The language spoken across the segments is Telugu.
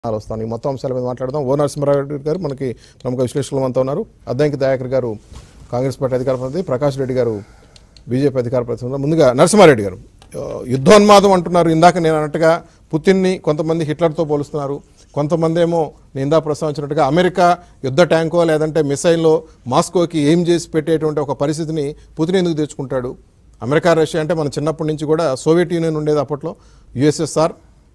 అలా వస్తాను ఈ మొత్తం అంశాల మీద మాట్లాడదాం ఓ నరసింహారెడ్డి గారు మనకి ప్రముఖ విశ్లేషకులు అంతా ఉన్నారు అద్దంకి దయాకర్ గారు కాంగ్రెస్ పార్టీ అధికార ప్రతినిధి ప్రకాష్ రెడ్డి గారు బీజేపీ అధికార ప్రతినిధి ఉన్నారు. ముందుగా నరసింహారెడ్డి గారు ఆ, యుద్ధోన్మాదం అంటున్నారు ఇందాక నేను అన్నట్టుగా పుతిన్ని కొంతమంది హిట్లర్తో పోలుస్తున్నారు కొంతమంది ఏమో నేను ఇందా ప్రస్తావించినట్టుగా అమెరికా యుద్ధ ట్యాంకో లేదంటే మిసైల్లో మాస్కోకి ఏం చేసి పెట్టేటువంటి ఒక పరిస్థితిని పుతిన్ ఎందుకు తెచ్చుకుంటాడు అమెరికా రష్యా అంటే మన చిన్నప్పటి నుంచి కూడా సోవియట్ యూనియన్ ఉండేది అప్పట్లో యుఎస్ఎస్ఆర్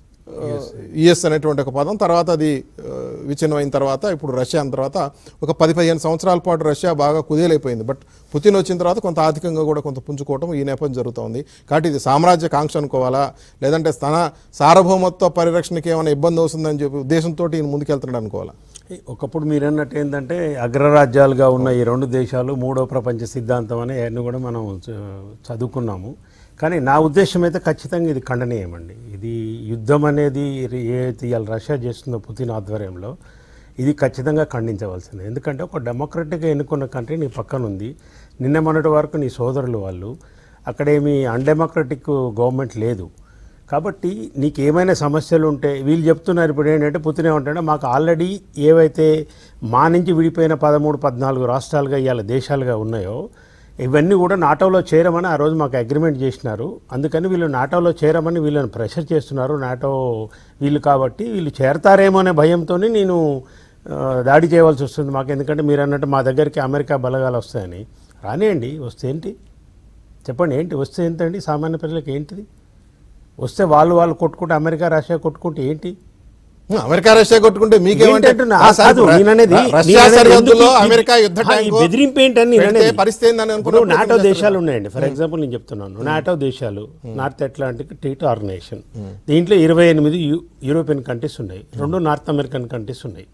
యుఎస్ అనేటువంటి ఒక పదం తర్వాత అది ఆ, విచ్ఛిన్నమైన తర్వాత ఇప్పుడు రష్యా అన్న తర్వాత ఒక పది పదిహేను సంవత్సరాల పాటు రష్యా బాగా కుదేలైపోయింది బట్ పుతిన్ వచ్చిన తర్వాత కొంత ఆర్థికంగా కూడా కొంత పుంజుకోవటం ఈ నేపథ్యం జరుగుతోంది కాబట్టి ఇది సామ్రాజ్య కాంక్ష అనుకోవాలా లేదంటే తన సార్వభౌమత్వ పరిరక్షణకి ఏమైనా ఇబ్బంది వస్తుందని చెప్పి ఉద్దేశంతో ఈయన ముందుకెళ్తున్నాడు అనుకోవాలా ఒకప్పుడు మీరు అన్నట్టు ఏంటంటే అగ్రరాజ్యాలుగా ఉన్న ఈ రెండు దేశాలు మూడో ప్రపంచ సిద్ధాంతం అని అవన్నీ కూడా మనం చ- చదువుకున్నాము కానీ నా ఉద్దేశం అయితే ఖచ్చితంగా ఇది ఖండనీయమండి ఇది యుద్ధం అనేది ఏదైతే ఇవాళ రష్యా చేస్తుందో పుతిన్ ఆధ్వర్యంలో ఇది ఖచ్చితంగా ఖండించవలసింది ఎందుకంటే ఒక డెమోక్రటిక్గా ఎన్నుకున్న కంట్రీ నీ పక్కన ఉంది నిన్న మొన్నటి వరకు నీ సోదరులు వాళ్ళు అక్కడేమి అన్డెమోక్రటిక్ గవర్నమెంట్ లేదు కాబట్టి నీకు ఏమైనా సమస్యలు ఉంటే వీళ్ళు చెప్తున్నారు ఇప్పుడు ఏంటంటే పుతినే ఉంటాడు మాకు ఆల్రెడీ ఏవైతే మా నుంచి విడిపోయిన పదమూడు పద్నాలుగు రాష్ట్రాలుగా ఇవాళ దేశాలుగా ఉన్నాయో ఇవన్నీ కూడా నాటోలో చేరమని ఆ రోజు మాకు అగ్రిమెంట్ చేసినారు అందుకని వీళ్ళు నాటోలో చేరమని వీళ్ళని ప్రెషర్ చేస్తున్నారు నాటో వీళ్ళు కాబట్టి వీళ్ళు చేరతారేమో అనే భయంతో నేను ఆ, దాడి చేయవలసి వస్తుంది మాకు ఎందుకంటే మీరు అన్నట్టు మా దగ్గరికి అమెరికా బలగాలు వస్తాయని రానియండి వస్తే ఏంటి చెప్పండి ఏంటి వస్తే ఏంటండి సామాన్య ప్రజలకు ఏంటిది వస్తే వాళ్ళు వాళ్ళు కొట్టుకుంటే అమెరికా రష్యా కొట్టుకుంటే ఏంటి అమెరికా రష్యా కొట్టుకుంటే మీకేమంటే ఏంటంటున్నా? ఆ, సార్, కాదు, ర- నేననేది- ర- రష్యా నేననేది సరిహద్దులో ఎందుకు ఈ- అమెరికా యుద్ధ ఆ, ఈ ట్యాంకు బెదిరింపు ఏంటని నేను పెడితే అనేది. పరిస్థితి ఏందని ఇప్పుడు అనుకున్నప్పుడు నాటో ఏం దేశాలు ఉన్నాయండి ఫర్ ఎగ్జాంపుల్ నేను చెప్తున్నాను నాటో దేశాలు నార్త్ అట్లాంటిక్ ట్రీట్ ఆర్గనైజేషన్ దీంట్లో ఇరవై ఎనిమిది యూ- యూరోపియన్ కంట్రీస్ ఉన్నాయి రెండు నార్త్ అమెరికన్ కంట్రీస్ ఉన్నాయి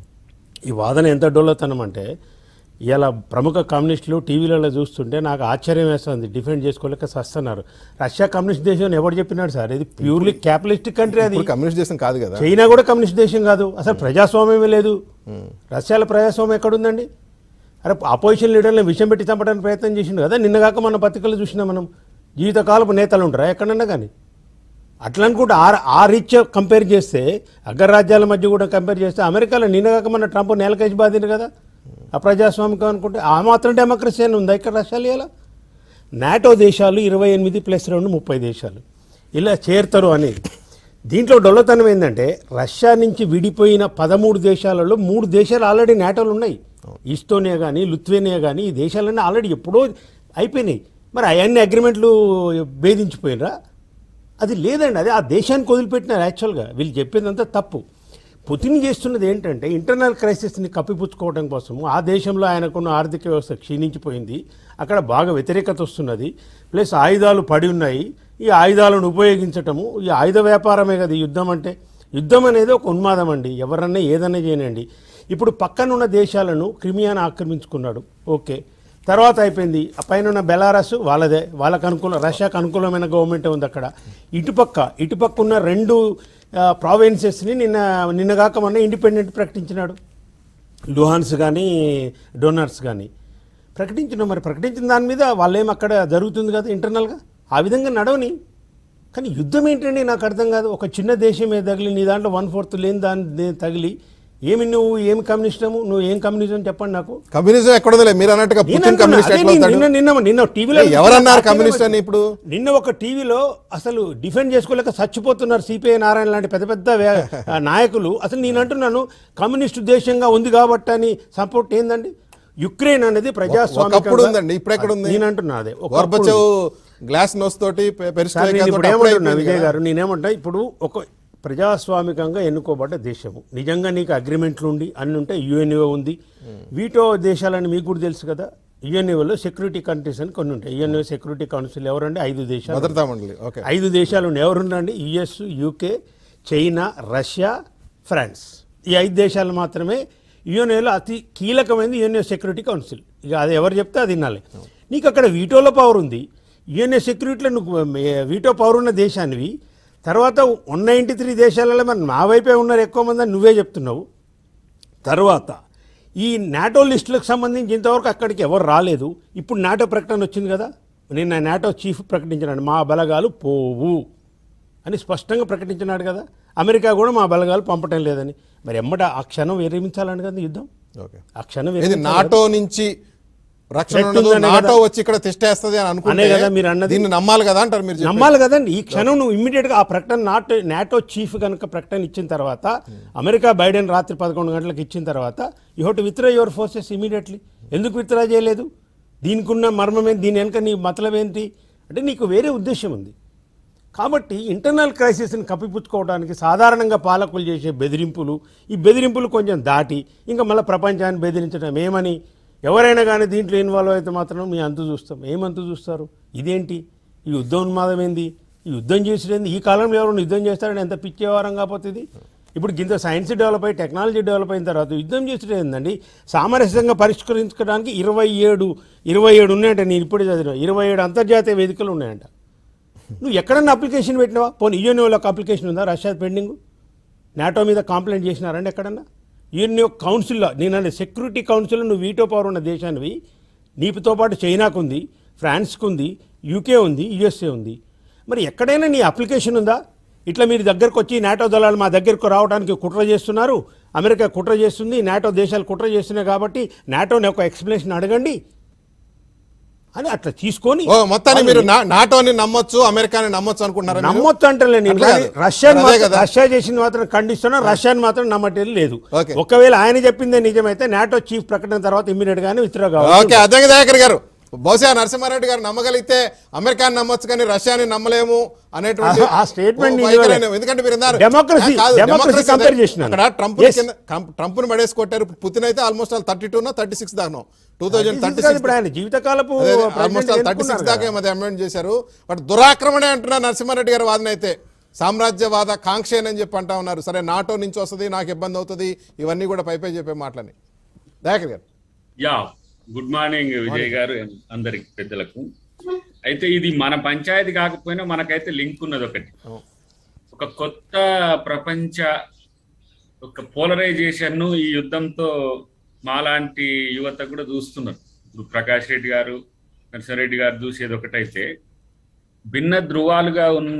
ఈ వాదన ఎంత డొల్లతనం అంటే ఇలా ప్రముఖ కమ్యూనిస్టులు టీవీలలో చూస్తుంటే నాకు ఆశ్చర్యం వేస్తుంది డిఫెండ్ చేసుకోలేక సస్తున్నారు రష్యా కమ్యూనిస్ట్ దేశం అని ఎవరు చెప్పినాడు సార్ ఇది ప్యూర్లీ క్యాపిటలిస్టిక్ కంట్రీ అది ఇప్పుడు కమ్యూనిస్ట్ దేశం కాదు కదా చైనా కూడా కమ్యూనిస్ట్ దేశం కాదు అసలు ప్రజాస్వామ్యమే లేదు రష్యాలో ప్రజాస్వామ్యం ఎక్కడుందండి అరే అపోజిషన్ లీడర్ని విషయం పెట్టి చంపడానికి ప్రయత్నం చేసిండు కదా నిన్నగాక మన పత్రికలు చూసినా మనం జీవితకాలపు నేతలు ఉంటారా ఎక్కడన్నా కానీ అట్లా అనుకుంటే ఆ ఆ రీచ్ కంపేర్ చేస్తే అగ్రరాజ్యాల మధ్య కూడా కంపేర్ చేస్తే అమెరికాలో నిన్నగాక మన ట్రంప్ నేలకేసి బాధిండు కదా అప్రజాస్వామికం అనుకుంటే ఆ మాత్రం డెమోక్రసీ అని ఉందా ఇక్కడ రష్యాలో ఇలా నాటో దేశాలు ఇరవై ఎనిమిది ప్లస్ రెండు ముప్పై దేశాలు ఇలా చేరుతారు అనేది దీంట్లో డొల్లతనం ఏంటంటే రష్యా నుంచి విడిపోయిన పదమూడు దేశాలలో మూడు దేశాలు ఆల్రెడీ నాటోలు ఉన్నాయి ఈస్తోనియా కానీ లుత్వేనియా కానీ ఈ దేశాలన్నీ ఆల్రెడీ ఎప్పుడో అయిపోయినాయి మరి అవన్నీ అగ్రిమెంట్లు భేదించిపోయినరా అది లేదండి అది ఆ దేశానికి వదిలిపెట్టినారు యాక్చువల్గా వీళ్ళు చెప్పేదంతా తప్పు పుతిన్ చేస్తున్నది ఏంటంటే ఇంటర్నల్ క్రైసిస్ని కప్పిపుచ్చుకోవడం కోసం ఆ దేశంలో ఆయనకున్న ఆర్థిక వ్యవస్థ క్షీణించిపోయింది అక్కడ బాగా వ్యతిరేకత వస్తున్నది ప్లస్ ఆయుధాలు పడి ఉన్నాయి ఈ ఆయుధాలను ఉపయోగించటము ఈ ఆయుధ వ్యాపారమే కదా ఈ యుద్ధం అంటే యుద్ధం అనేది ఒక ఉన్మాదం అండి ఎవరన్నా ఏదన్నా చేయనండి ఇప్పుడు పక్కనున్న దేశాలను క్రిమియాను ఆక్రమించుకున్నాడు ఓకే తర్వాత అయిపోయింది ఆ పైన ఉన్న బెలారస్ వాళ్ళదే వాళ్ళకు అనుకూల రష్యాకు అనుకూలమైన గవర్నమెంట్ ఉంది అక్కడ ఇటుపక్క ఇటుపక్క ఉన్న రెండు ప్రావిన్సెస్ని నిన్న నిన్నగాక మొన్న ఇండిపెండెంట్ ప్రకటించినాడు లుహాన్స్ కానీ డోనర్స్ కానీ ప్రకటించిన మరి ప్రకటించిన దాని మీద వాళ్ళేం అక్కడ జరుగుతుంది కదా ఇంటర్నల్గా ఆ విధంగా నడవని కానీ యుద్ధం ఏంటండి నాకు అర్థం కాదు ఒక చిన్న దేశమే తగిలి నీ దాంట్లో వన్ ఫోర్త్ లేని దాని తగిలి ఏమి నువ్వు ఏమి కమ్యూనిస్టము నువ్వు ఏం కమ్యూనిజం చెప్పండి నాకు కమ్యూనిజం ఎక్కడుందిలే మీరు అన్నట్టుగా నేను పుతిన్ అంటున్నా, కమ్యూనిస్ట్ అదే ఎట్లా నిన్న- అవుతాడు నిన్న నిన్న నిన్న టీవీలో ఎవరన్నారు కమ్యూనిస్ట్ అని ఇప్పుడు నిన్న ఒక టీవీలో అసలు డిఫెండ్ చేసుకోలేక చచ్చిపోతున్నారు సిపిఐ నారాయణ లాంటి పెద్ద పెద్ద వే- ఆ నాయకులు అసలు నేను అంటున్నాను కమ్యూనిస్ట్ దేశంగా ఉంది కాబట్టి అని సపోర్ట్ ఏందండి యుక్రెయిన్ అనేది ప్రజాస్వామ్యం ఒకప్పుడు ఉందండి, ఇప్పుడు ఎక్కడ ఉంది? నేను అంటున్నా అదే ఒకప్పుడు గోర్బచవ్ గ్లాస్ నోస్ తోటి పె- సార్, పెరిస్ట్రోయికా నేను తోటి ఇప్పుడు అప్పుడే ఏమంటున్నా అయిపోయింది విజయ్ కదా. గారు నేనేమంటా ఇప్పుడు ఒక ప్రజాస్వామికంగా ఎన్నుకోబడ్డ దేశము నిజంగా నీకు అగ్రిమెంట్లు ఉండి అన్ని ఉంటే యుఎన్ఓ ఉంది వీటో దేశాలని మీకు కూడా తెలుసు కదా యుఎన్ఓలో సెక్యూరిటీ కంట్రీస్ అని కొన్ని ఉంటాయి యుఎన్ఓ సెక్యూరిటీ కౌన్సిల్ ఎవరండి ఐదు దేశాలు భద్రతా మండలి ఓకే ఐదు దేశాలు ఉన్నాయి ఎవరున్నారండి US UK China Russia France ఈ ఐదు దేశాలు మాత్రమే యుఎన్ఏలో అతి కీలకమైనది యుఎన్ఏ సెక్యూరిటీ కౌన్సిల్ ఇక అది ఎవరు చెప్తే అది వినాలి నీకు అక్కడ వీటోలో పవర్ ఉంది యుఎన్ఏ సెక్యూరిటీలో నువ్వు ఏ, వీటో పవర్ ఉన్న దేశానివి తర్వాత వన్ నైంటీ త్రీ దేశాలలో మరి నా వైపే ఉన్నారు ఎక్కువ మంది అని నువ్వే చెప్తున్నావు తర్వాత ఈ నాటో లిస్టులకు సంబంధించి ఇంతవరకు అక్కడికి ఎవరు రాలేదు ఇప్పుడు నాటో ప్రకటన వచ్చింది కదా నిన్న నాటో చీఫ్ ప్రకటించినాడు మా బలగాలు పోవు అని స్పష్టంగా ప్రకటించినాడు కదా అమెరికా కూడా మా బలగాలు పంపటం లేదని మరి ఎమ్మట ఆ క్షణం విరమించాలని కదా యుద్ధం ఓకే ఆ క్షణం ఇది విరమించాలి నాటో నుంచి రక్షణ Threat ఉండదు ఉందనే నాటో కదా. వచ్చి ఇక్కడ తిష్టేస్తుంది అని అనుకుంటే అనే కదా మీరు అన్నది. దీన్ని నమ్మాలి కదా అంటారు మీరు చెప్పేది. నమ్మాలి కదండి ఈ క్షణం నువ్వు ఇమ్మీడియట్గా ఆ ప్రకటన నాటో నాటో చీఫ్ కనుక ప్రకటన ఇచ్చిన తర్వాత అమెరికా బైడెన్ రాత్రి పదకొండు గంటలకు ఇచ్చిన తర్వాత you ought withdraw your forces immediately ఎందుకు విత్డ్రా చేయలేదు దీనికి ఉన్న మర్మం ఏంటి దీని వెనుక నీ మతలం ఏంటి అంటే నీకు వేరే ఉద్దేశం ఉంది కాబట్టి ఇంటర్నల్ క్రైసిస్ని కప్పిపుచ్చుకోవడానికి సాధారణంగా పాలకులు చేసే బెదిరింపులు ఈ బెదిరింపులు కొంచెం దాటి ఇంకా మళ్ళీ ప్రపంచాన్ని బెదిరించడం ఏమని ఎవరైనా కానీ దీంట్లో ఇన్వాల్వ్ అయితే మాత్రం మీ అంతు చూస్తాం ఏమంతు చూస్తారు ఇదేంటి ఈ యుద్ధం ఉన్మాదం ఏంది ఈ యుద్ధం చేసేది ఈ కాలంలో ఎవరు యుద్ధం చేస్తారని ఎంత పిచ్చేవారం కాకపోతే ఇది ఇప్పుడు ఇంత సైన్స్ డెవలప్ అయ్యి టెక్నాలజీ డెవలప్ అయిన తర్వాత యుద్ధం చేసేది ఏందండి సామరస్యంగా పరిష్కరించుకోవడానికి ఇరవై ఏడు ఇరవై ఏడు ఉన్నాయంట నేను ఇప్పుడే చదివిన ఇరవై ఏడు అంతర్జాతీయ వేదికలు ఉన్నాయంట నువ్వు ఎక్కడన్నా అప్లికేషన్ పెట్టినావా పోనీ యూఎన్ఓలో ఒక అప్లికేషన్ ఉందా రష్యా పెండింగ్ నాటో మీద కంప్లైంట్ చేసినారండి ఎక్కడన్నా యూఎన్ఓ కౌన్సిల్లో నేను సెక్యూరిటీ కౌన్సిల్లో నువ్వు వీటో పవర్ ఉన్న దేశానివి నీపుతో పాటు చైనాకు ఉంది ఫ్రాన్స్కు ఉంది యూకే ఉంది యుఎస్ఏ ఉంది మరి ఎక్కడైనా నీ అప్లికేషన్ ఉందా ఇట్లా మీరు దగ్గరకు వచ్చి నాటో దళాలు మా దగ్గరకు రావడానికి కుట్ర చేస్తున్నారు అమెరికా కుట్ర చేస్తుంది నాటో దేశాలు కుట్ర చేస్తున్నాయి కాబట్టి నాటోని ఒక ఎక్స్ప్లెనేషన్ అడగండి అని అట్లా తీసుకొని ఓ మొత్తాన్ని మీరు నా- నాటోని నమ్మొచ్చు అమెరికాని నమ్మొచ్చు అనుకుంటున్నారా మీరు? నమ్మొచ్చు అంటలే నేను అట్లా కానీ కాదు. రష్యాని అదే మాత్రం- కదా. రష్యా చేసింది మాత్రం ఖండిస్తున్నా రష్యాని మాత్రం నమ్మటం లేదు ఓకే. ఒకవేళ ఆయన చెప్పిందే నిజమైతే నాటో చీఫ్ ప్రకటన తర్వాత ఇమ్మీడియట్ గానే విత్డ్రా కావాలి ఓకే అద్దంకి దయాకర్ గారు బహుశా నరసింహారెడ్డి గారు నమ్మగలిగితే అమెరికాని నమ్మొచ్చు కానీ రష్యాని నమ్మలేము అనేటువంటి ఆ- ఆ statement ఓ నేను వైఖరి ఇవ్వలే. ఎందుకంటే మీరు అన్నారు Democracy- కాదు, democracy democracy compare చేసినాను. అక్కడ ట్రంప్ Yes. కింద ట్రంప్ ని పడేసి కొట్టారు పుతిన్ అయితే almost all thirty two thirty six దాకా టూ థౌజండ్ థర్టీ కాదు ఇప్పుడు ఆయన జీవితకాలపు ఆల్మోస్ట్ ఆల్ థర్టీ సిక్స్ దాకా president ఏమది అమెండ్ చేశారు బట్ దురాక్రమణే అంటున్నారు నరసింహారెడ్డి గారి వాదన అయితే సామ్రాజ్యవాద కాంక్షేనని చెప్పి అంటా ఉన్నారు సరే నాటో నుంచి వస్తుంది నాకు ఇబ్బంది అవుతుంది ఇవన్నీ కూడా పై పై చెప్పే మాటలని దయాకర్ గారు యా గుడ్ మార్నింగ్ విజయ్ గారు అందరికి పెద్దలకు అయితే ఇది మన పంచాయతీ కాకపోయినా మనకైతే లింక్ ఉన్నది ఒకటి ఒక కొత్త ప్రపంచ ఒక పోలరైజేషన్ ను ఈ యుద్ధంతో మాలాంటి యువత కూడా చూస్తున్నారు ఇప్పుడు ప్రకాష్ రెడ్డి గారు నరసింహారెడ్డి గారు చూసేది ఒకటైతే భిన్న ధృవాలుగా ఉన్న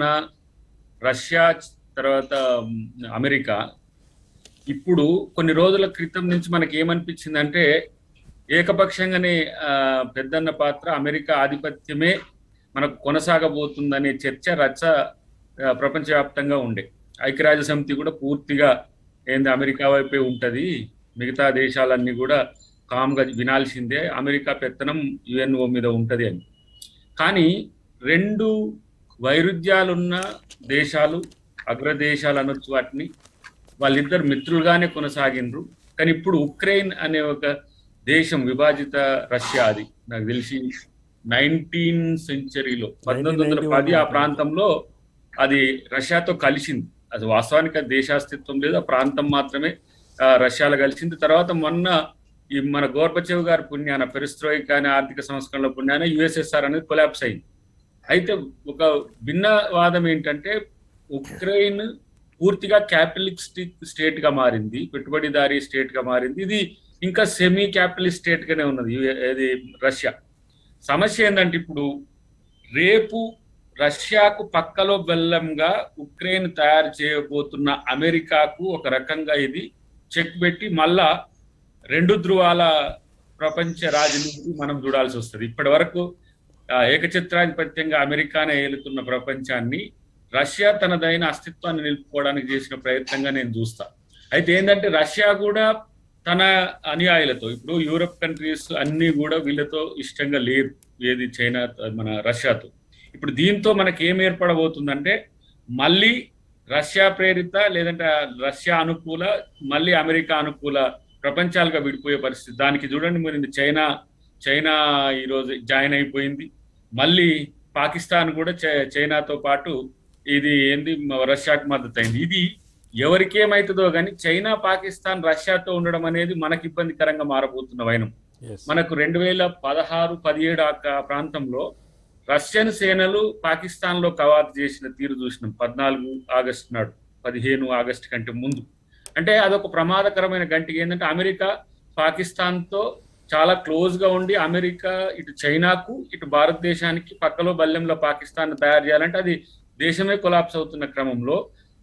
రష్యా తర్వాత అమెరికా ఇప్పుడు కొన్ని రోజుల క్రితం నుంచి మనకి ఏమనిపించిందంటే ఏకపక్షంగానే ఆ, పెద్దన్న పాత్ర అమెరికా ఆధిపత్యమే మనకు కొనసాగబోతుందనే చర్చ రచ్చ ఆ, ప్రపంచవ్యాప్తంగా ఉండే ఐక్యరాజ్య సమితి కూడా పూర్తిగా ఏంది అమెరికా వైపే ఉంటది మిగతా దేశాలన్నీ కూడా కామ్గా వినాల్సిందే అమెరికా పెత్తనం యుఎన్ఓ మీద ఉంటది అని కానీ రెండు వైరుధ్యాలున్న దేశాలు అగ్రదేశాలు అనొచ్చు వాటిని వాళ్ళిద్దరు మిత్రులుగానే కొనసాగిండ్రు కానీ ఇప్పుడు ఉక్రెయిన్ అనే ఒక దేశం విభాజిత రష్యా అది నాకు తెలిసి నైన్టీన్ సెంచరీలో పంతొమ్మిది వందల పది ఆ ప్రాంతంలో అది రష్యాతో కలిసింది అది వాస్తవానికి అది దేశాస్తిత్వం లేదు ఆ ప్రాంతం మాత్రమే ఆ, రష్యాలో కలిసింది తర్వాత మొన్న ఈ మన గోర్బచేవ్ గారి పుణ్యాన పెరిస్ట్రోయిక్ అనే ఆర్థిక సంస్కరణల పుణ్యాన యుఎస్ఎస్ఆర్ అనేది కొలాప్స్ అయింది అయితే ఒక భిన్న వాదం ఏంటంటే ఉక్రెయిన్ పూర్తిగా క్యాపిటలిస్టిక్ స్టేట్ గా మారింది పెట్టుబడిదారీ స్టేట్ గా మారింది ఇది ఇంకా సెమీ క్యాపిటలిస్ట్ స్టేట్ గానే ఉన్నది యు- ఇది రష్యా సమస్య ఏంటంటే ఇప్పుడు రేపు రష్యాకు పక్కలో బెల్లంగా ఉక్రెయిన్ తయారు చేయబోతున్న అమెరికాకు ఒక రకంగా ఇది చెక్ పెట్టి మళ్ళా రెండు ధృవాల ప్రపంచ రాజనీతి మనం చూడాల్సి వస్తుంది ఇప్పటి వరకు ఆ, ఏకఛత్రాధిపత్యంగా అమెరికానే ఏలుతున్న ప్రపంచాన్ని రష్యా తనదైన అస్తిత్వాన్ని నిలుపుకోవడానికి చేసిన ప్రయత్నంగా నేను చూస్తా అయితే ఏంటంటే రష్యా కూడా తన అనుయాయులతో ఇప్పుడు యూరప్ కంట్రీస్ అన్ని కూడా వీళ్ళతో ఇష్టంగా లేరు ఏది చైనా మన రష్యాతో ఇప్పుడు దీంతో మనకి ఏం ఏర్పడబోతుందంటే మళ్ళీ రష్యా ప్రేరిత లేదంటే రష్యా అనుకూల మళ్ళీ అమెరికా అనుకూల ప్రపంచాలుగా విడిపోయే పరిస్థితి దానికి చూడండి మరి చైనా చైనా ఈరోజు జాయిన్ అయిపోయింది మళ్ళీ పాకిస్తాన్ కూడా చై- చైనాతో పాటు ఇది ఏంది మ- రష్యాకు మద్దతు అయింది ఇది ఎవరికేమైతుందో కానీ చైనా పాకిస్తాన్ రష్యాతో ఉండడం అనేది మనకి ఇబ్బందికరంగా మారబోతున్న వైనం మనకు రెండు వేల పదహారు పదిహేడు ఆ క- ప్రాంతంలో రష్యన్ సేనలు పాకిస్తాన్ లో కవాతు చేసిన తీరు చూసినాం పద్నాలుగు ఆగస్టు నాడు పదిహేను ఆగస్టు కంటే ముందు అంటే అదొక ప్రమాదకరమైన గంటికి ఏంటంటే అమెరికా పాకిస్తాన్ తో చాలా క్లోజ్ గా ఉండి అమెరికా ఇటు చైనాకు ఇటు భారతదేశానికి పక్కలో బల్లెంలో పాకిస్తాన్ తయారు చేయాలంటే అది దేశమే కొలాప్స్ అవుతున్న క్రమంలో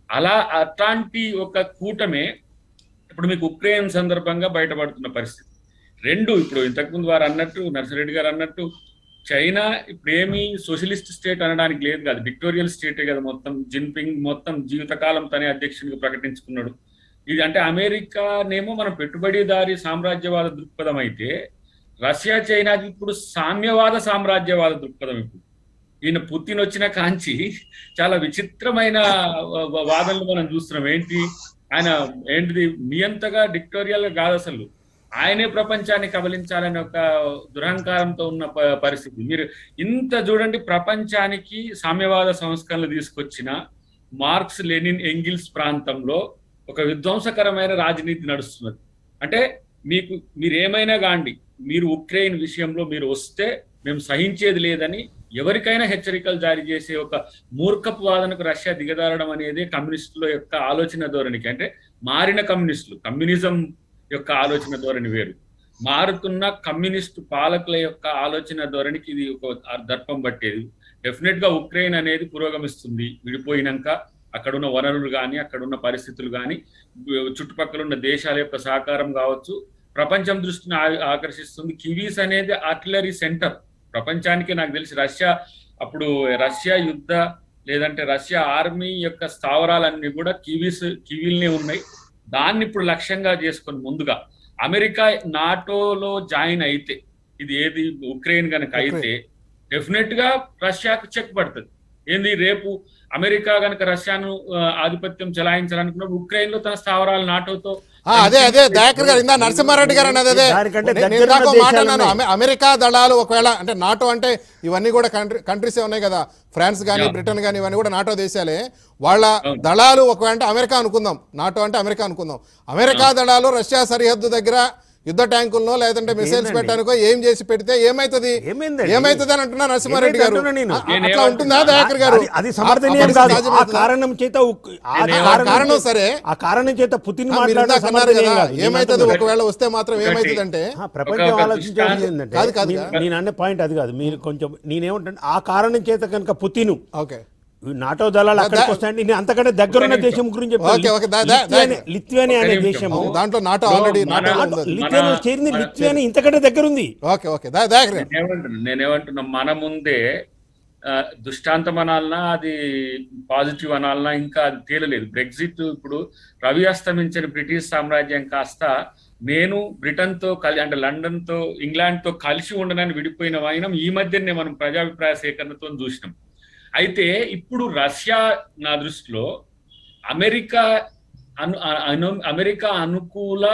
అలా అట్లాంటి ఒక కూటమే ఇప్పుడు మీకు ఉక్రెయిన్ సందర్భంగా బయటపడుతున్న పరిస్థితి రెండు ఇప్పుడు ఇంతకుముందు వారు అన్నట్టు నర్సిరెడ్డి గారు అన్నట్టు చైనా ఇప్పుడు ఏమి సోషలిస్ట్ స్టేట్ అనడానికి లేదు కాదు విక్టోరియల్ స్టేటే కదా మొత్తం జిన్పింగ్ మొత్తం జీవితకాలం తనే అధ్యక్షునిగా ప్రకటించుకున్నాడు ఇది అంటే అమెరికానేమో మన పెట్టుబడిదారి సామ్రాజ్యవాద దృక్పథం అయితే రష్యా చైనాకి ఇప్పుడు సామ్యవాద సామ్రాజ్యవాద దృక్పథం ఇప్పుడు ఈయన పుతిన్ వచ్చిన కాంచి చాలా విచిత్రమైన వా- వా- వాదనలు మనం చూస్తున్నాం ఏంటి ఆయన ఏంటిది నియంతగా డిక్టోరియల్ కాదు అసలు ఆయనే ప్రపంచాన్ని కబలించాలని ఒక దురహంకారంతో ఉన్న ప- పరిస్థితి మీరు ఇంత చూడండి ప్రపంచానికి సామ్యవాద సంస్కరణలు తీసుకొచ్చిన మార్క్స్ లెనిన్ ఎంగిల్స్ ప్రాంతంలో ఒక విధ్వంసకరమైన రాజనీతి నడుస్తున్నది అంటే మీకు మీరు ఏమైనా కాండి మీరు ఉక్రెయిన్ విషయంలో మీరు వస్తే మేము సహించేది లేదని ఎవరికైనా హెచ్చరికలు జారీ చేసే ఒక మూర్ఖపు వాదనకు రష్యా దిగదారడం అనేది కమ్యూనిస్టుల యొక్క ఆలోచన ధోరణికి అంటే మారిన కమ్యూనిస్టులు కమ్యూనిజం యొక్క ఆలోచన ధోరణి వేరు మారుతున్న కమ్యూనిస్టు పాలకుల యొక్క ఆలోచన ధోరణికి ఇది ఒక దర్పం పట్టేది డెఫినెట్ గా ఉక్రెయిన్ అనేది పురోగమిస్తుంది విడిపోయినాక అక్కడున్న వనరులు కానీ అక్కడున్న పరిస్థితులు కానీ చుట్టుపక్కల ఉన్న దేశాల యొక్క సహకారం కావచ్చు ప్రపంచం దృష్టిని ఆ- ఆకర్షిస్తుంది కివీస్ అనేది ఆర్టిలరీ సెంటర్ ప్రపంచానికి నాకు తెలిసి రష్యా అప్పుడు రష్యా యుద్ధ లేదంటే రష్యా ఆర్మీ యొక్క స్థావరాలన్నీ కూడా కివీస్ కివీల్నే ఉన్నాయి దాన్ని ఇప్పుడు లక్ష్యంగా చేసుకొని ముందుగా అమెరికా నాటోలో జాయిన్ అయితే ఇది ఏది ఉక్రెయిన్ కనుక అయితే డెఫినెట్ గా రష్యాకు చెక్ పడుతుంది ఏంది రేపు అమెరికా గనక రష్యాను ఆ, ఆధిపత్యం చెలాయించాలనుకున్నప్పుడు ఉక్రెయిన్ లో తన స్థావరాలు నాటోతో ఆ, అదే అదే దయాకర్ గారు ఇందా నరసింహారెడ్డి గారు అన్నది అదే దానికంటే నేను దగ్గర ఇందాక ఉన్న మాట దేశాలు అన్నాను ఉన్నాయి. అమె- అమెరికా దళాలు ఒకవేళ అంటే నాటో అంటే ఇవన్నీ కూడా కంట్రీ కంట్రీస్ ఉన్నాయి కదా ఫ్రాన్స్ కానీ Yeah. బ్రిటన్ కానీ ఇవన్నీ కూడా నాటో దేశాలే వాళ్ళ అవును. దళాలు ఒకవేళ అంటే అమెరికా అనుకుందాం నాటో అంటే అమెరికా అనుకుందాం అమెరికా దళాలు రష్యా సరిహద్దు దగ్గర యుద్ధ ట్యాంకుల్లో లేదంటే మిసైల్స్ ఏందండి? పెట్టడానికో ఏం చేసి పెడితే ఏమైతుంది ఏమైందండి? ఏమైతుంది అని అంటున్నా నరసింహారెడ్డి గారు ఏమైంది అంటున్నా నేను. ఆ, నేను అట్లా ఉంటుందా ఏమంటున్నా? దయాకర్ గారు అది- అది ఆ- సమర్థనీయం ఆ కాదు పరిస్థితి ఆ సాధ్యమవుతుందా? కారణం చేత ఉక్- ఆ నేను ఆ కారణం కారణం చే- సరే ఆ కారణం చేత పుతిన్ ఆ, మీరు మాట్లాడడం ఇందాక అన్నారు సమర్థనీయం కదా కాదు. నేను ఏమైతుంది అంటున్నా. ఒకవేళ వస్తే మాత్రం ఒకటి. ఏమైతుంది అంటే ఆ, ప్రపంచం ఒక- ఒక ఆలోచించేది దృష్టాంతం- ఏంటంటే కాదు, కాదు, నేను- కాదు. నేను అనే పాయింట్ అది కాదు మీరు కొంచెం నేనేమంటాను ఆ కారణం చేత కనుక పుతిన్ ఓకే నాటో దళాలు దా- అక్కడికి దా- వస్తాయంటే నేను అంతకంటే దగ్గర ఉన్న ఒక్క దేశం గురించి ఓకే, ఓకే, దా- దా- లిథువేనియా దా- లిథువేనియా అనే ఒక్క నిమిషం. దేశము అవును, దాంట్లో నాటో ఇప్పుడు ఆల్రెడీ మన- నాటోలో నాటో- ఉంది లిథువేనియా మన- చేరింది మన- లిథువేనియా ఇంతకంటే దగ్గర ఉంది ఓకే ఓకే దా- దయాకర్ గారు నేనేమంటున్నా నేనేమంటున్నా మన ముందే ఆ, దుష్టాంతం అనాలనా అది పాజిటివ్ అనాలనా ఇంకా అది తేలలేదు బ్రెగ్జిట్ ఇప్పుడు రవి అస్తమించిన బ్రిటిష్ సామ్రాజ్యం కాస్త నేను బ్రిటన్ తో కలి అంటే లండన్ తో ఇంగ్లాండ్ తో కలిసి ఉండనని విడిపోయిన వైనం ఈ మధ్యనే మనం ప్రజాభిప్రాయ సేకరణతో చూసినాం అయితే ఇప్పుడు రష్యా నా దృష్టిలో అమెరికా అను అను- అమెరికా అనుకూల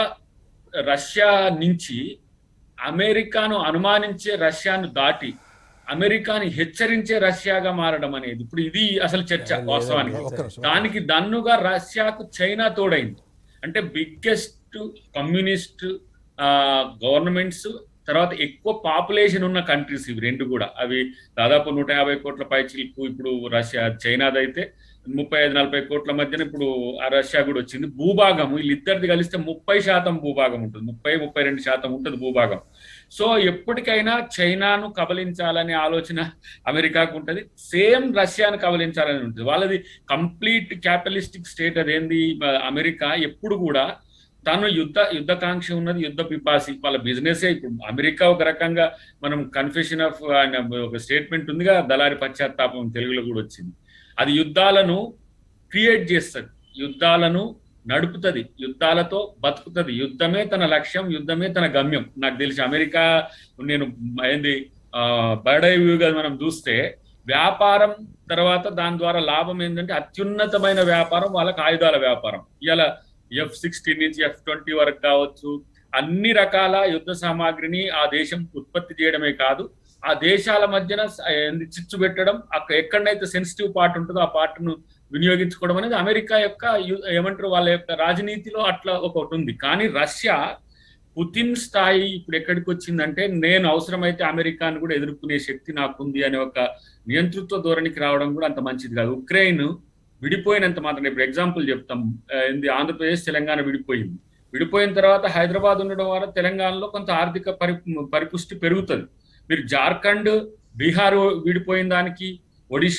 రష్యా నుంచి అమెరికాను అనుమానించే రష్యాను దాటి అమెరికాని హెచ్చరించే రష్యాగా మారడం అనేది ఇప్పుడు ఇది అసలు చర్చ వాస్తవానికి ఒక్క నిమిషం. దానికి దన్నుగా రష్యాకు చైనా తోడైంది అంటే బిగ్గెస్ట్ కమ్యూనిస్ట్ గవర్నమెంట్స్ తర్వాత ఎక్కువ పాపులేషన్ ఉన్న కంట్రీస్ ఇవి రెండు కూడా అవి దాదాపు నూట యాభై కోట్ల పైచిలకు ఇప్పుడు రష్యా చైనాదైతే ముప్పై ఐదు నలభై కోట్ల మధ్యన ఇప్పుడు ఆ రష్యా కూడా వచ్చింది భూభాగం వీళ్ళిద్దరిది కలిస్తే ముప్పై శాతం భూభాగం ఉంటుంది ముప్పై ముప్పై రెండు శాతం ఉంటుంది భూభాగం సో ఎప్పటికైనా చైనాను కబలించాలనే ఆలోచన అమెరికాకు ఉంటుంది సేమ్ రష్యాను కబలించాలని ఉంటుంది వాళ్ళది కంప్లీట్ క్యాపిటలిస్టిక్ స్టేట్ అదేంది ఆ, అమెరికా ఎప్పుడు కూడా తను యుద్ధ యుద్ధకాంక్ష ఉన్నది యుద్ధ పిపాసి వాళ్ళ బిజినెస్ ఇప్పుడు అమెరికా ఒక రకంగా మనం కన్ఫెషన్ ఆఫ్ ఒక స్టేట్మెంట్ ఉందిగా దళారి పశ్చాత్తాపం తెలుగులో కూడా వచ్చింది అది యుద్ధాలను క్రియేట్ చేస్తుంది యుద్ధాలను నడుపుతుంది యుద్ధాలతో బతుకుతుంది యుద్ధమే తన లక్ష్యం యుద్ధమే తన గమ్యం నాకు తెలిసి అమెరికా నేను ఏంది బర్డ్ ఐ వ్యూగా మనం చూస్తే వ్యాపారం తర్వాత దాని ద్వారా లాభం ఏంటంటే అత్యున్నతమైన వ్యాపారం వాళ్ళకి ఆయుధాల వ్యాపారం ఇలా ఎఫ్ సిక్స్టీన్ నుంచి ఎఫ్ ట్వంటీ వరకు కావచ్చు అన్ని రకాల యుద్ధ సామాగ్రిని ఆ దేశం ఉత్పత్తి చేయడమే కాదు ఆ దేశాల మధ్యన స- ఏంది చిచ్చు పెట్టడం అక్కడ ఎక్కడైతే సెన్సిటివ్ పార్ట్ ఉంటుందో ఆ పార్ట్ను వినియోగించుకోవడం అనేది అమెరికా యొక్క యు- ఏమంటారు వాళ్ళ యొక్క రాజనీతిలో అట్లా ఒకటి ఉంది కానీ రష్యా పుతిన్ స్థాయి ఇప్పుడు ఎక్కడికి వచ్చిందంటే నేను అవసరమైతే అమెరికాను కూడా ఎదుర్కొనే శక్తి నాకుంది అనే ఒక నియంతృత్వ ధోరణికి రావడం కూడా అంత మంచిది కాదు ఉక్రెయిన్ విడిపోయినంత మాత్రం ఇప్పుడు ఎగ్జాంపుల్ చెప్తాం ఆ, ఏంది ఆంధ్రప్రదేశ్ తెలంగాణ విడిపోయింది విడిపోయిన తర్వాత హైదరాబాద్ ఉండడం వల్ల తెలంగాణలో కొంత ఆర్థిక పరి పరిపుష్టి పెరుగుతుంది మీరు జార్ఖండ్ బీహార్ విడిపోయిన దానికి ఒడిశా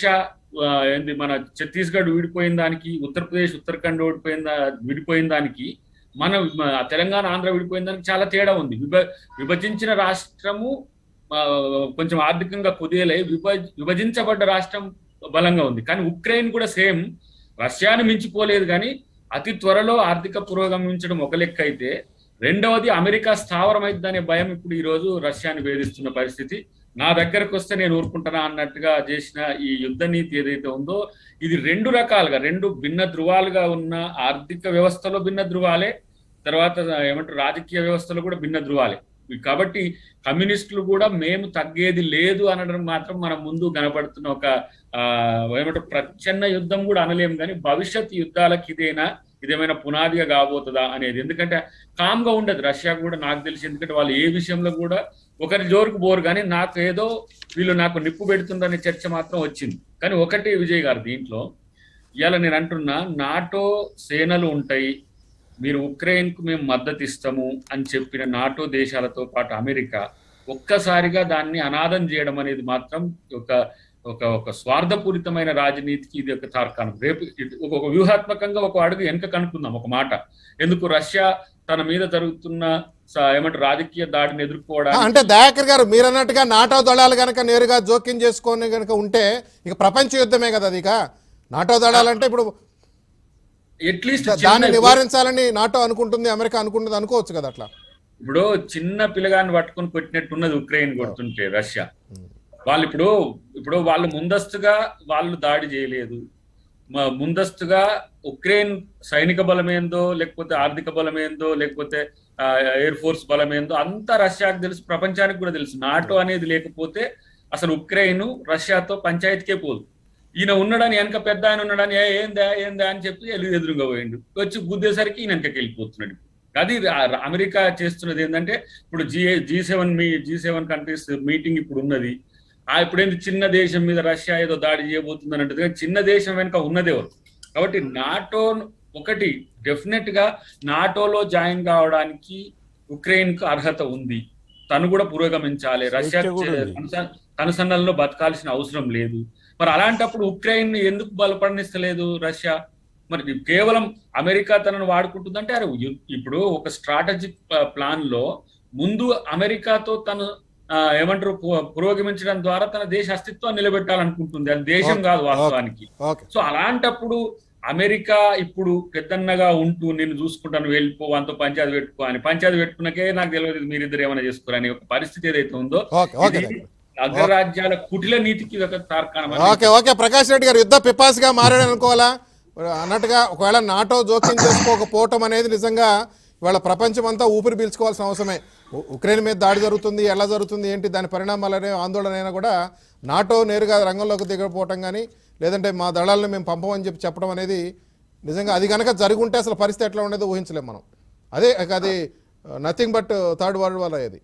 ఆ, ఏంది మన ఛత్తీస్గఢ్ విడిపోయిన దానికి ఉత్తరప్రదేశ్ ఉత్తరాఖండ్ ఓడిపోయిన దా- విడిపోయిన దానికి మన మ- తెలంగాణ ఆంధ్ర విడిపోయిన దానికి చాలా తేడా ఉంది విభ విభజించిన రాష్ట్రము ఆ, కొంచెం ఆర్థికంగా కుదేలై విభ విభజించబడ్డ రాష్ట్రం బలంగా ఉంది కానీ ఉక్రెయిన్ కూడా సేమ్ రష్యాను మించిపోలేదు కానీ అతి త్వరలో ఆర్థిక పురోగమించడం ఒక లెక్క అయితే రెండవది అమెరికా స్థావరమైద్దనే భయం ఇప్పుడు ఈ రోజు రష్యాని వేధిస్తున్న పరిస్థితి నా దగ్గరకు వస్తే నేను ఊరుకుంటానా అన్నట్టుగా చేసిన ఈ యుద్ధ నీతి ఏదైతే ఉందో ఇది రెండు రకాలుగా రెండు భిన్న ధృవాలుగా ఉన్న ఆర్థిక వ్యవస్థలో భిన్న ధృవాలే తర్వాత ఏమంటారు రాజకీయ వ్యవస్థలో కూడా భిన్న ధృవాలే కాబట్టి కమ్యూనిస్టులు కూడా మేము తగ్గేది లేదు అనడం మాత్రం మనం ముందు కనపడుతున్న ఒక ఆ ఏమంటారు ప్రచ్ఛన్న యుద్ధం కూడా అనలేము కానీ భవిష్యత్ యుద్ధాలకు ఇదేనా ఇదేమైనా పునాదిగా కాబోతుందా అనేది ఎందుకంటే కామ్ గా ఉండదు రష్యా కూడా నాకు తెలిసి ఎందుకంటే వాళ్ళు ఏ విషయంలో కూడా ఒకరి జోరుకు బోరు కానీ నాకు ఏదో వీళ్ళు నాకు నిప్పు పెడుతుందనే చర్చ మాత్రం వచ్చింది కానీ ఒకటి విజయ్ గారు దీంట్లో ఇవాళ నేను అంటున్నా నాటో సేనలు ఉంటాయి మీరు ఉక్రెయిన్ కు మేము మద్దతు ఇస్తాము అని చెప్పిన నాటో దేశాలతో పాటు అమెరికా ఒక్కసారిగా దాన్ని అనాథం చేయడం అనేది మాత్రం ఒక ఒక ఒక స్వార్థపూరితమైన రాజనీతికి ఇది ఒక తార్కాణం రేపు ఇటు- ఒక ఒక వ్యూహాత్మకంగా ఒక అడుగు వెనక కనుక్కుందాం ఒక మాట ఎందుకు రష్యా తన మీద జరుగుతున్న స- ఏమంటారు రాజకీయ దాడిని ఆ, ఎదుర్కోవడానికి అంటే దయాకర్ గారు మీరు అన్నట్టుగా నాటో దళాలు కనుక నేరుగా జోక్యం చేసుకొని కనుక ఉంటే ఇక ప్రపంచ యుద్ధమే కదా అది ఇక నాటో దళాలంటే ఇప్పుడు అట్లీస్ట్ దాన్ని నివారించాలని నాటో అనుకుంటుంది అమెరికా అనుకుంటుంది అనుకోవచ్చు కదా అట్లా ఇప్పుడు చిన్న పిల్లగాన్ని పట్టుకొని కొట్టినట్టున్నది ఉక్రెయిన్ కొడుతుంటే రష్యా వాళ్ళు ఇప్పుడు ఇప్పుడు వాళ్ళు ముందస్తుగా వాళ్ళు దాడి చేయలేదు మ- ముందస్తుగా ఉక్రెయిన్ సైనిక బలమేందో లేకపోతే ఆర్థిక బలమేందో లేకపోతే ఎయిర్ ఫోర్స్ బలమేందో అంతా రష్యాకు తెలుసు ప్రపంచానికి కూడా తెలుసు నాటో అనేది లేకపోతే అసలు ఉక్రెయిన్ రష్యాతో పంచాయతీకే పోదు ఈయన ఉన్నాడని వెనక పెద్ద ఆయన ఉన్నాడని "ఏ, ఏందా ఏందా అని చెప్పి ఎదురు ఎదురుగా పోయిండు వచ్చి గుద్దేసరికి ఈయన వెనకకి వెళ్ళిపోతున్నాడు అది రా- అమెరికా చేస్తున్నది ఏంటంటే ఇప్పుడు జీ జీ సెవెన్ మీ జీ సెవెన్ కంట్రీస్ మీటింగ్ ఇప్పుడు ఉన్నది ఆ ఇప్పుడు ఏంటి చిన్న దేశం మీద రష్యా ఏదో దాడి చేయబోతుందని అంటుంది కానీ చిన్న దేశం వెనుక ఉన్నదేవరు కాబట్టి నాటో ఒకటి డెఫినెట్ గా నాటోలో జాయిన్ కావడానికి ఉక్రెయిన్ కు అర్హత ఉంది తను కూడా పురోగమించాలి రష్యా స్వేచ్ఛ కూడా ఉంది. కనుస- కనుసన్నల్లో బతకాల్సిన అవసరం లేదు మరి అలాంటప్పుడు ఉక్రెయిన్ ఎందుకు బలపడనిస్తలేదు రష్యా మరి కేవలం అమెరికా తనను వాడుకుంటుందంటే అరే యు- ఇప్పుడు ఒక స్ట్రాటజిక్ ప్లాన్ లో ముందు అమెరికాతో తను ఆ, ఏమంటారు పు- పురోగమించడం ద్వారా తన దేశ అస్తిత్వాన్ని నిలబెట్టాలనుకుంటుంది అది దేశం Okay. కాదు వాస్తవానికి ఓకే సో అలాంటప్పుడు అమెరికా ఇప్పుడు పెద్దన్నగా ఉంటూ నేను చూసుకుంటాను వెళ్ళిపో అంత పంచాయతీ పెట్టుకో అని పంచాయతీ పెట్టుకున్నాకే నాకు తెలియదు మీరిద్దరు ఏమైనా చేసుకోరని ఒక పరిస్థితి ఏదైతే ఉందో ఓకే ఓకే ఇది అగ్రరాజ్యాల కుటిల నీతికి ఒక తార్కాణం అని ఓకే ఓకే ప్రకాష్ రెడ్డి గారు యుద్ధ పిపాసిగా మారాడు అనుకోవాలా అన్నట్టుగా ఒకవేళ నాటో జోక్యం చేసుకోకపోవటం అనేది నిజంగా ఇవాళ ప్రపంచం అంతా ఊపిరి పీల్చుకోవాల్సిన అవసరమే ఉ- ఉక్రెయిన్ మీద దాడి జరుగుతుంది ఎలా జరుగుతుంది ఏంటి దాని పరిణామాలనే ఆందోళన అయినా కూడా నాటో నేరుగా రంగంలోకి దిగకపోవటం కానీ లేదంటే మా దళాలను మేము పంపమని చెప్పి చెప్పడం అనేది నిజంగా అది కనుక జరుగుంటే అసలు పరిస్థితి ఎట్లా ఉండేదో ఊహించలేం మనం అదే ఇక అది nothing but third world war అయ్యేది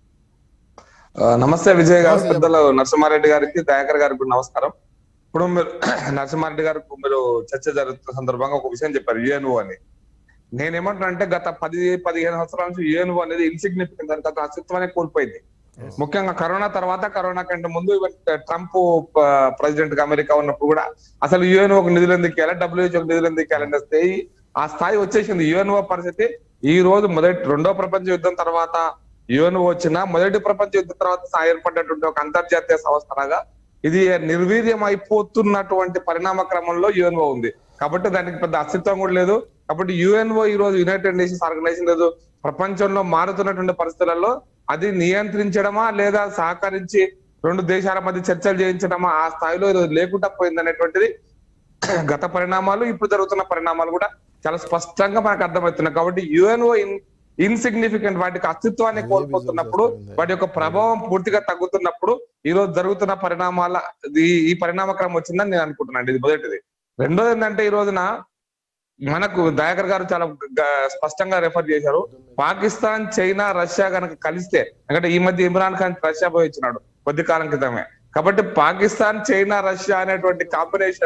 ఆ, నమస్తే విజయ్ గారు నమస్తే. పెద్దలు నరసింహారెడ్డి గారికి దయాకర్ గారికి కూడా నమస్కారం ఇప్పుడు మీరు నరసింహారెడ్డి గారు మీరు చర్చ జరుగుతున్న సందర్భంగా ఒక విషయం చెప్పారు యుఎన్ఓ అని నేనేమంటున్నా అంటే గత పది పదిహేను సంవత్సరాల నుంచి యుఎన్ఓ అనేది ఇన్సిగ్నిఫికెంట్ దాని తర్వాత అస్తిత్వాన్ని కోల్పోయింది ముఖ్యంగా కరోనా తర్వాత కరోనా కంటే ముందు ఈవెన్ ట్రంప్ ప్రెసిడెంట్ గా అమెరికా ఉన్నప్పుడు కూడా అసలు యుఎన్ఓకి నిధులు ఎందుకు ఇవ్వాలి డబ్ల్యూహెచ్ఓకి నిధులు ఎందుకు ఇవ్వాలని వస్తే ఈ- ఆ స్థాయి వచ్చేసింది యుఎన్ఓ పరిస్థితి ఈ రోజు మొదటి రెండో ప్రపంచ యుద్ధం తర్వాత యుఎన్ఓ వచ్చిన మొదటి ప్రపంచ యుద్ధం తర్వాత సా- ఏర్పడినటువంటి ఒక అంతర్జాతీయ సంస్థలాగా ఇది నిర్వీర్యం అయిపోతున్నటువంటి పరిణామ క్రమంలో యుఎన్ఓ ఉంది కాబట్టి దానికి పెద్ద అస్తిత్వం కూడా లేదు కాబట్టి యుఎన్ఓ ఈ రోజు యునైటెడ్ నేషన్స్ ఆర్గనైజేషన్ లేదు ప్రపంచంలో మారుతున్నటువంటి పరిస్థితులలో అది నియంత్రించడమా లేదా సహకరించి రెండు దేశాల మధ్య చర్చలు చేయించడమా ఆ స్థాయిలో ఈరోజు లేకుండా పోయింది అనేటువంటిది గత పరిణామాలు ఇప్పుడు జరుగుతున్న పరిణామాలు కూడా చాలా స్పష్టంగా మనకు అర్థమవుతున్నాయి కాబట్టి యుఎన్ఓ ఇన్ ఇన్సిగ్నిఫికెంట్ వాటికి అస్తిత్వాన్ని అదే కోల్పోతున్నప్పుడు visual చేస్తారు. వాటి యొక్క ప్రభావం పూర్తిగా తగ్గుతున్నప్పుడు ఈ రోజు జరుగుతున్న పరిణామాల ఈ- ఈ పరిణామ క్రమం వచ్చిందని నేను అనుకుంటున్నాను ఇది మొదటిది రెండోది ఏంటంటే ఈ రోజున మనకు దయాకర్ గారు చాలా గ- స్పష్టంగా రెఫర్ చేశారు పాకిస్తాన్ చైనా రష్యా గనక కలిస్తే ఎందుకంటే ఈ మధ్య ఇమ్రాన్ ఖాన్ రష్యా పోయి వచ్చినాడు కొద్ది కాలం క్రితమే కాబట్టి పాకిస్తాన్ చైనా రష్యా అనేటువంటి కాంబినేషన్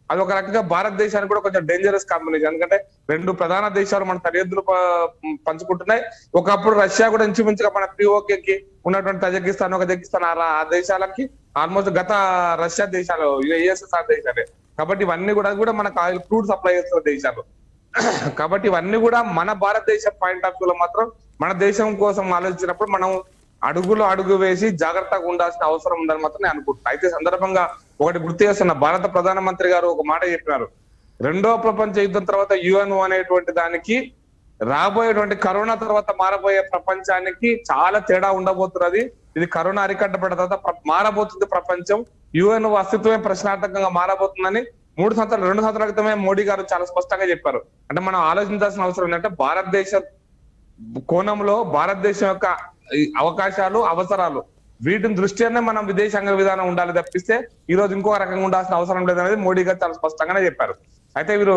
అది ఒక రకంగా భారతదేశానికి కూడా కొంచెం డేంజరస్ కాంబినేషన్ ఎందుకంటే రెండు ప్రధాన దేశాలు మన సరిహద్దులు ప- పంచుకుంటున్నాయి ఒకప్పుడు రష్యా కూడా ఇంచుమించుగా మన POK కి ఉన్నటువంటి తజకిస్తాన్ కజకిస్తాన్ ఆ రా- ఆ దేశాలకి ఆల్మోస్ట్ గత రష్యా దేశాలు యుఎస్ఎస్ఆర్ దేశాలే కాబట్టి ఇవన్నీ కూడా కూడా మనకు ఆయిల్ క్రూడ్ సప్లై చేస్తున్న దేశాలు కాబట్టి ఇవన్నీ కూడా మన భారతదేశ పాయింట్ ఆఫ్ వ్యూలో మాత్రం మన దేశం కోసం ఆలోచించినప్పుడు మనం అడుగులు అడుగు వేసి జాగ్రత్తగా ఉండాల్సిన అవసరం ఉందని మాత్రం నేను అనుకుంటున్నాను అయితే ఈ సందర్భంగా ఒకటి గుర్తు చేస్తున్న భారత ప్రధానమంత్రి గారు ఒక మాట చెప్పినారు రెండో ప్రపంచ యుద్ధం తర్వాత యుఎన్ అనేటువంటి దానికి రాబోయేటువంటి కరోనా తర్వాత మారబోయే ప్రపంచానికి చాలా తేడా ఉండబోతున్నది ఇది కరోనా అరికట్టబడిన తర్వాత ప్ర- మారబోతుంది ప్రపంచం యుఎన్ అస్తిత్వమే ప్రశ్నార్థకంగా మారబోతుందని మూడు సంవత్సరాలు రెండు సంవత్సరాల క్రితమే మోడీ గారు చాలా స్పష్టంగా చెప్పారు అంటే మనం ఆలోచించాల్సిన అవసరం ఏంటంటే భారతదేశ కోణంలో భారతదేశం యొక్క ఈ అవకాశాలు అవసరాలు వీటిని దృష్ట్యానే మనం విదేశాంగ విధానం ఉండాలి తప్పిస్తే ఈ రోజు ఇంకో రకంగా ఉండాల్సిన అవసరం లేదనేది మోడీ గారు చాలా స్పష్టంగానే చెప్పారు అయితే వీరు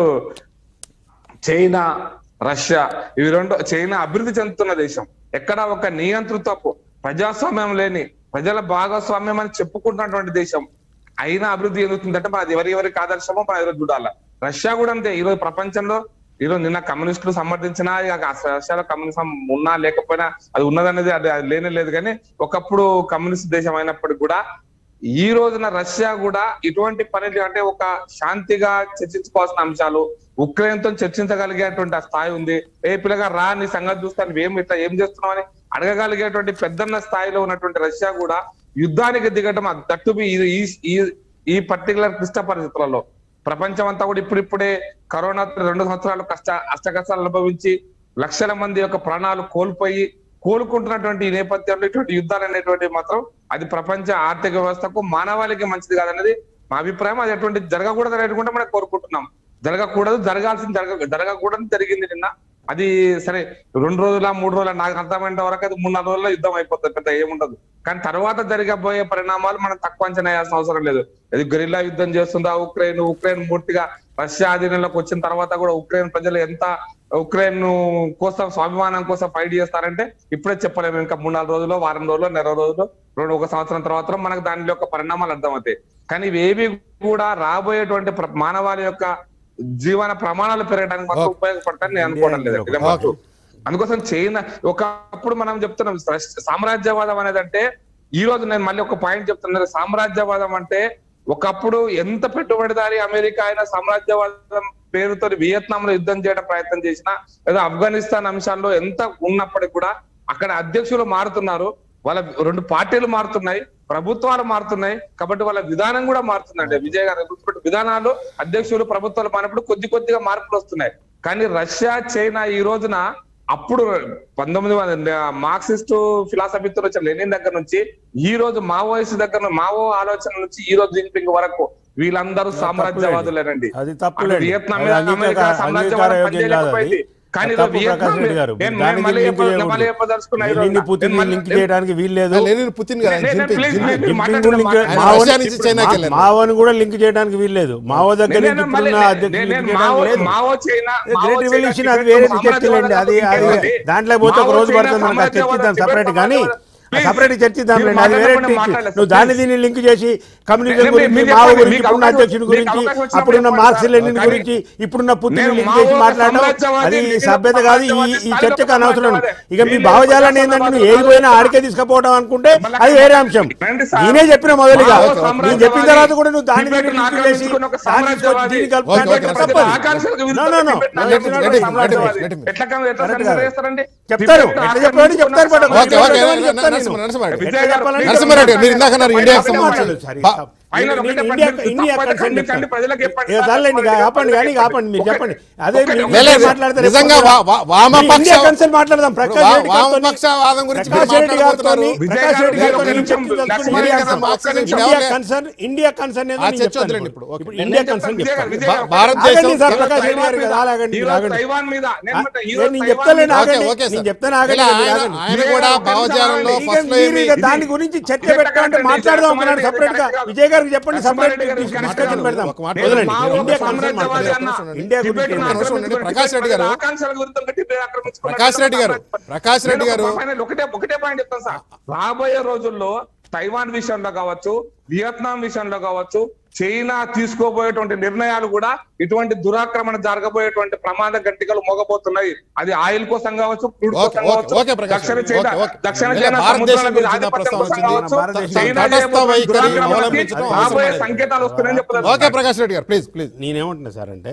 చైనా రష్యా ఇవి రెండు చైనా అభివృద్ధి చెందుతున్న దేశం ఎక్కడ ఒక నియంతృత్వపు ప్రజాస్వామ్యం లేని ప్రజల భాగస్వామ్యం అని చెప్పుకుంటున్నటువంటి దేశం అయినా అభివృద్ధి చెందుతుందంటే మనది ఎవరి ఎవరికి ఆదర్శమో మనం ఈరోజు చూడాలి రష్యా కూడా అంతే ఈరోజు ప్రపంచంలో ఈరోజు నిన్న కమ్యూనిస్టులు సమర్థించినా ఇక రష్యాలో కమ్యూనిజం ఉన్నా లేకపోయినా అది ఉన్నదనేది అది అది లేనే లేదు కానీ ఒకప్పుడు కమ్యూనిస్ట్ దేశం అయినప్పటికీ కూడా ఈ రోజున రష్యా కూడా ఇటువంటి పనులు అంటే ఒక శాంతిగా చర్చించుకోవాల్సిన అంశాలు ఉక్రెయిన్ తో చర్చించగలిగేటువంటి ఆ స్థాయి ఉంది ఏ పిల్లగా రా నీ సంగతి చూస్తాను ఏం ఇట్లా ఏం చేస్తున్నామని అడగగలిగేటువంటి పెద్దన్న స్థాయిలో ఉన్నటువంటి రష్యా కూడా యుద్ధానికి దిగటం దట్టు ఈ ఈ- ఈ పర్టికులర్ క్లిష్ట పరిస్థితులలో ప్రపంచం అంతా కూడా ఇప్పుడిప్పుడే కరోనా రెండు సంవత్సరాలు కష్ట అష్ట కష్టాలు అనుభవించి లక్షల మంది యొక్క ప్రాణాలు కోల్పోయి కోలుకుంటున్నటువంటి ఈ నేపథ్యంలో ఇటువంటి యుద్ధాలు అనేటువంటి మాత్రం అది ప్రపంచ ఆర్థిక వ్యవస్థకు మానవాళికి మంచిది కాదన్నది మా అభిప్రాయం అది ఎటువంటి జరగకూడదు అనేటువంటి మనం కోరుకుంటున్నాం జరగకూడదు జరగాల్సింది జరగ జరగకూడదు జరిగింది నిన్న అది సరే రెండు రోజుల మూడు రోజుల నాకు అర్థమైనంత వరకు అది మూడు నాలుగు రోజుల్లో యుద్ధం అయిపోతుంది పెద్ద ఏముండదు కానీ తర్వాత జరగబోయే పరిణామాలు మనం తక్కువ అంచనా వేయాల్సిన అవసరం లేదు అది గొరిల్లా యుద్ధం చేస్తుందా ఉక్రెయిన్ ఉక్రెయిన్ పూర్తిగా రష్యా ఆధీనంలోకి వచ్చిన తర్వాత కూడా ఉక్రెయిన్ ప్రజలు ఎంత ఉక్రెయిన్ కోసం స్వాభిమానం కోసం ఫైట్ చేస్తారంటే ఇప్పుడే చెప్పలేము ఇంకా మూడు నాలుగు రోజులు వారం రోజులు నెల రోజులు రెండు ఒక సంవత్సరం తర్వాత మనకు దానిలో యొక్క పరిణామాలు అర్థమవుతాయి కానీ ఇవేవి కూడా రాబోయేటువంటి ప్ర- మానవాళి యొక్క జీవన ప్రమాణాలు పెరగడానికి మాత్రం ఉపయోగపడతాయని నేను అనుకోవడం లేదు ఇదే మాత్రం. అందుకోసం చైనా ఒకప్పుడు మనం చెప్తున్నాం రష్- సామ్రాజ్యవాదం అనేది అంటే ఈ రోజు నేను మళ్ళీ ఒక పాయింట్ చెప్తున్నాను సామ్రాజ్యవాదం అంటే ఒకప్పుడు ఎంత పెట్టుబడిదారి అమెరికా అయినా సామ్రాజ్యవాదం పేరుతో వియత్నాం లో యుద్ధం చేయడం ప్రయత్నం చేసినా లేదా ఆఫ్ఘనిస్తాన్ అంశాల్లో ఎంత ఉన్నప్పటికీ కూడా అక్కడ అధ్యక్షులు మారుతున్నారు వాళ్ళ రెండు పార్టీలు మారుతున్నాయి ప్రభుత్వాలు మారుతున్నాయి కాబట్టి వాళ్ళ విధానం కూడా మారుతుందండి విజయ్ గారు గుర్తుపెట్టు విధానాలు అధ్యక్షులు ప్రభుత్వాలు మారినప్పుడు కొద్ది కొద్దిగా మార్పులు వస్తున్నాయి కానీ రష్యా చైనా ఈ రోజున అప్పుడు పంతొమ్మిది వందల మార్క్సిస్ట్ ఫిలాసఫీతో వచ్చిన లెనిన్ దగ్గర నుంచి ఈ రోజు మావోయిస్ట్ దగ్గర నుంచి- మావో ఆలోచన నుంచి ఈ రోజు జిన్పింగ్ వరకు వీళ్ళందరూ సామ్రాజ్యవాదులేనండి అది తప్పులేండి. అటు వియత్నాం అది మీద అంగీకార- అమెరికా సామ్రాజ్యవాదం అంగీకార యోగ్యం కాదు అది. పనిచేయలేకపోయింది కానీ అది ఈరోజు తప్పు వియత్నాం ప్రకాష్ రెడ్డి గారు. నేను దానికి నేను మళ్ళీ లింక్ చెప్ప- చేయకూడదు. మళ్ళీ చెప్పదలుచుకున్నా ఈ లెనిన్ని రోజున. పుతిన్ నేను మళ్ళీ- లింక్ చేయడానికి వీల్లేదు లెనిన్ పుతిన్ కదా నేను- నేను Jinping, please, Jinping. please, Jinping మాట్లాడండి, లింక్ మాట్లాడండి. ఆయన రష్యా మావోని- నుంచి చైనాకి వెళ్ళారు. మావోని కూడా లింక్ చేయడానికి వీల్లేదు మావో దగ్గర నేను- నుంచి నేను మళ్ళీ- ఇప్పుడున్న నేను- అధ్యక్షులు నేను లింక్ మావో- చేయడానికి లేదు Mao China Mao great China revolution అది టిబెట్ వేరే సామ్రాజ్యవాదం చర్చలేండి అది అది ఇంకేంటి? దాంట్లో పోతే ఒక మావో రోజు చైనా పడుతుంది మనకు అది చర్చిద్దాం సామ్రాజ్యవాదం సపరేట్ టిబెట్ కానీ సామ్రాజ్యవాదం. సపరేట్ చర్చిద్దాం మీరు లేండి అది వేరే మాట్లాడకుండా టీచర్. మాట్లాడలేదు. నువ్వు దాన్ని దీన్ని లింక్ చేసి కమ్యూనిజం నేను- గురించి మీరు మావో చెప్పండి, గురించి మీకు ఇప్పుడున్న అవకాశం- అధ్యక్షుడి మీకు గురించి అవకాశం వచ్చినప్పుడు అప్పుడున్న చెప్పండి మార్క్స్ సార్. లెనిన్ కానీ గురించి ఇప్పుడున్న పుతిన్ నేను లింక్ మావో చేసి మాట్లాడడం సామ్రాజ్యవాది, అది నేను సభ్యత కాదు ఈ ఈ సామ్రాజ్యవాది, చర్చకు అనవసరం సామ్రాజ్యవాది. ఇక మీ వీళ్ళు భావజాలాన్ని ఏంటంటే నువ్వు ఏది పోయినా ఆడికే తీసుకుపోవడం అనుకుంటే అది వేరే అంశం రండి సార్. నేనే చెప్పిన మొదలుగా మావో నేను సామ్రాజ్యవాది, చెప్పిన తర్వాత కూడా నువ్వు దాని టిబెట్ను దగ్గర లింక్ చేసి ఆక్రమించుకున్న ఒక దాన్ని తీసుకొచ్చి సామ్రాజ్యవాది. దీన్ని ఓకే, ఓకే, కలుపుతానంటే రైట్, తప్పదు. ఆకాంక్షలకు విరుద్ధంగా No, no, no. టిబెట్ను No, let him- it's not let a him- సామ్రాజ్యవాది. let him- ఎట్లా కం- ఎట్లా కరెక్ట్ కన్సిడర్ కాదు. చేస్తారండి? చెప్తారు. టిబెట్ను ఎట్లా చెప్పాడు చెప్తారు బట్ ఓకే ఓకే చెప్తాను నేను. నరసింహారెడ్డి ఎట్లా చెప్పాలంటే నరసింహారెడ్డి గారు, మీరు ఇందాక అన్నారు ఇండియా ఒకటే సంబంధించి మాట్లాడు, సరే, బా- తప్పు. ఫైనల్ నేను ఒకటే ఇండియా పద్ధతి. ఇండియా తప్పదు, కన్సర్న్ కండి, చెప్తాను. కండి, ప్రజలకు చెప్పండి. ఏ చాలండి ఇక ఆపండి కానీ ఇక ఆపండి మీరు ఒకటే. చెప్పండి అదే ఒకటే. మీరు లేదు, ఇండియా మాట్లాడతారు నిజంగా ఎప్పుడు వా- వా- వామపక్ష- మీరు ఇండియా కన్సర్న్ మాట్లాడదాం ప్రకాష్ వా- రెడ్డి గారితోని- వామపక్షవాదం గురించి ప్రకాష్ మీరు రెడ్డి గారితోని మాట్లాడబోతున్నారు. విజయ్ ప్రకాష్ రెడ్డి గారు, గారితోని ఒక నిమిషం, చర్చ జరుపుకుని లక్ష్మణ్ ఇండియా గారు, కన్సర్న్ ఒక్క నిమిషం. ఇండియా ఎవరు- కన్సర్న్ ఇండియా కన్సర్న్ ఏదో ఆ నేను చర్చ చెప్తాను వదిలేండి ఇప్పుడు. ఇప్పుడు. ఇప్పుడు ఓకే. ఇండియా కన్సర్న్ విజయ్ గారు, చెప్తాను విజయ్ గారు, భా- భారతదేశం ఆగండి సార్, ఈరోజు ప్రకాష్ రెడ్డి గారు తైవాన్ కదా, మీద, ఆగండి, ఈరోజు ఆగండి. తైవాన్ మీద, నేను ఆ, అంటున్నా, ఏ, ఈరోజు నేను తైవాన్ చెప్తాలేను మీద- ఓకే, ఆగండి ఓకే నేను సార్. చెప్తాను ఆగండి ఇలా మీరు ఆయన ఆగండి. ఆయన కూడా ఇక భావజాలంలో ఇక ఫస్ట్ లో మీరు ఏమి ఇక దాని గురించి చర్చ ఇది పెట్టాలంటే కరెక్ట్ మాట్లాడదాం అండి, అనుకున్నాను ఇది సపరేట్ గా కరెక్ట్ విజయ్ గారికి చెప్పండి సపరేట్ రెడ్డి గారు డిస్కషన్ కరెక్ట్ పెడదాం ఒక మాట వదలండి మావో ఇండియా సామ్రాజ్యవాది కన్సర్న్ మాట్లాడదాం అన్న. ఇండియా గురించి టిబెట్ను ఏం మాట్లాడదాం? ఉండండి. ప్రకాష్ రెడ్డి గారు. ఆకాంక్షలకు విరుద్ధంగా టిబెట్ ఆక్రమించుకున్న ప్రకాష్ రెడ్డి గారు, ప్రకాష్ రెడ్డి నేను గారు. ఒక final ఒకటే ఒకటే పాయింట్ చెప్తాను సార్ రాబోయే రోజుల్లో తైవాన్ విషయంలో కావచ్చు వియత్నాం విషయంలో కావచ్చు చైనా తీసుకోబోయేటువంటి నిర్ణయాలు కూడా ఇటువంటి దురాక్రమణ జరగబోయేటువంటి ప్రమాద గట్టికలు మోగబోతున్నాయి అది ఆయిల్ కోసం కావచ్చు క్రూడ్ ఓకే, కోసం ఓకే, కావచ్చు ఓకే, ప్రకాష్ దక్షిణ గారు. China okay, okay. దక్షిణ ఇలా చైనా భారతదేశం సముద్రాల మీద గురించి నా ఆధిపత్యం ప్రస్తావన కోసం వచ్చింది. కావచ్చు భారతదేశం చైనా తటస్థ చేయబోతున్న వైఖరి దురాక్రమణకి అవలంబించడం రాబోయే అవసరం లేదు. సంకేతాలు వస్తున్నాయని చెప్తున్నారు ఓకే ప్రకాష్ రెడ్డి గారు ప్లీజ్ ప్లీజ్ నేనేమంటున్నా సార్ అంటే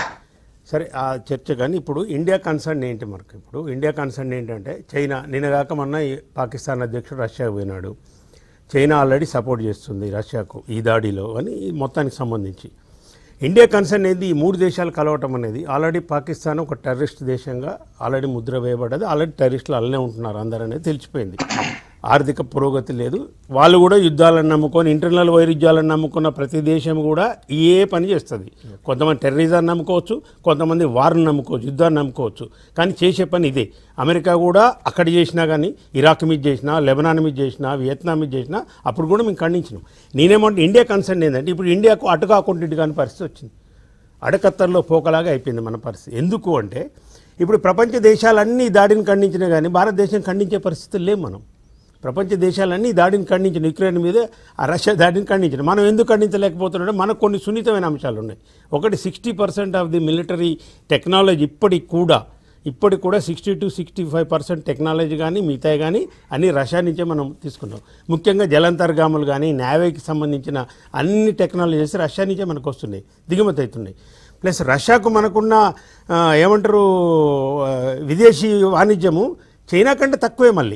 సరే ఆ చర్చ కానీ ఇప్పుడు ఇండియా కన్సర్న్ ఏంటి మనకు ఇప్పుడు ఇండియా కన్సర్న్ ఏంటంటే చైనా నిన్నగాక మొన్న ఈ పాకిస్తాన్ అధ్యక్షుడు రష్యాకు పోయినాడు చైనా ఆల్రెడీ సపోర్ట్ చేస్తుంది రష్యాకు ఈ దాడిలో అని ఈ మొత్తానికి సంబంధించి ఇండియా కన్సర్న్ ఏంది ఈ మూడు దేశాలు కలవటం అనేది ఆల్రెడీ పాకిస్తాన్ ఒక టెర్రరిస్ట్ దేశంగా ఆల్రెడీ ముద్ర వేయబడ్డది ఆల్రెడీ టెర్రరిస్టులు అలానే ఉంటున్నారు అందరూ అనేది తెలిసిపోయింది ఆర్థిక పురోగతి లేదు వాళ్ళు కూడా యుద్ధాలను నమ్ముకొని ఇంటర్నల్ వైరుధ్యాలను నమ్ముకున్న ప్రతి దేశం కూడా ఏ పని చేస్తుంది కొంతమంది టెర్రరిజాన్ని నమ్ముకోవచ్చు కొంతమంది వార్ని నమ్ముకోవచ్చు యుద్ధాన్ని నమ్ముకోవచ్చు కానీ చేసే పని ఇదే అమెరికా కూడా అక్కడ చేసినా కానీ ఇరాక్ మీద చేసినా లెబనాన్ మీద చేసినా వియత్నాం మీద చేసినా అప్పుడు కూడా మేము ఖండించినాం నేనేమంటే ఇండియా కన్సర్న్ ఏంటంటే ఇప్పుడు ఇండియాకు అటు కాకుండా ఇటు కాని పరిస్థితి వచ్చింది అడకత్తర్లో పోకలాగా అయిపోయింది మన పరిస్థితి ఎందుకు అంటే ఇప్పుడు ప్రపంచ దేశాలన్నీ ఈ దాడిని ఖండించినా కానీ భారతదేశం ఖండించే పరిస్థితులు లేవు మనం ప్రపంచ దేశాలన్నీ ఈ దాడిని ఖండించిన యుక్రెయిన్ మీద ఆ రష్యా దాడిని ఖండించిన మనం ఎందుకు ఖండించలేకపోతున్నాం మనకు కొన్ని సున్నితమైన అంశాలు ఉన్నాయి ఒకటి sixty percent of the military technology ఇప్పటికి కూడా ఇప్పటికి కూడా sixty to sixty five percent technology కానీ మిగతా కానీ అన్ని రష్యా నుంచే మనం తీసుకున్నాం ముఖ్యంగా జలంతర్గాములు కానీ నేవీకి సంబంధించిన అన్ని టెక్నాలజీస్ రష్యా నుంచే మనకు వస్తున్నాయి దిగుమతి అవుతున్నాయి ప్లస్ రష్యాకు మనకున్న ఆ, ఏమంటారు ఆ, విదేశీ వాణిజ్యము చైనా కంటే తక్కువే మళ్ళీ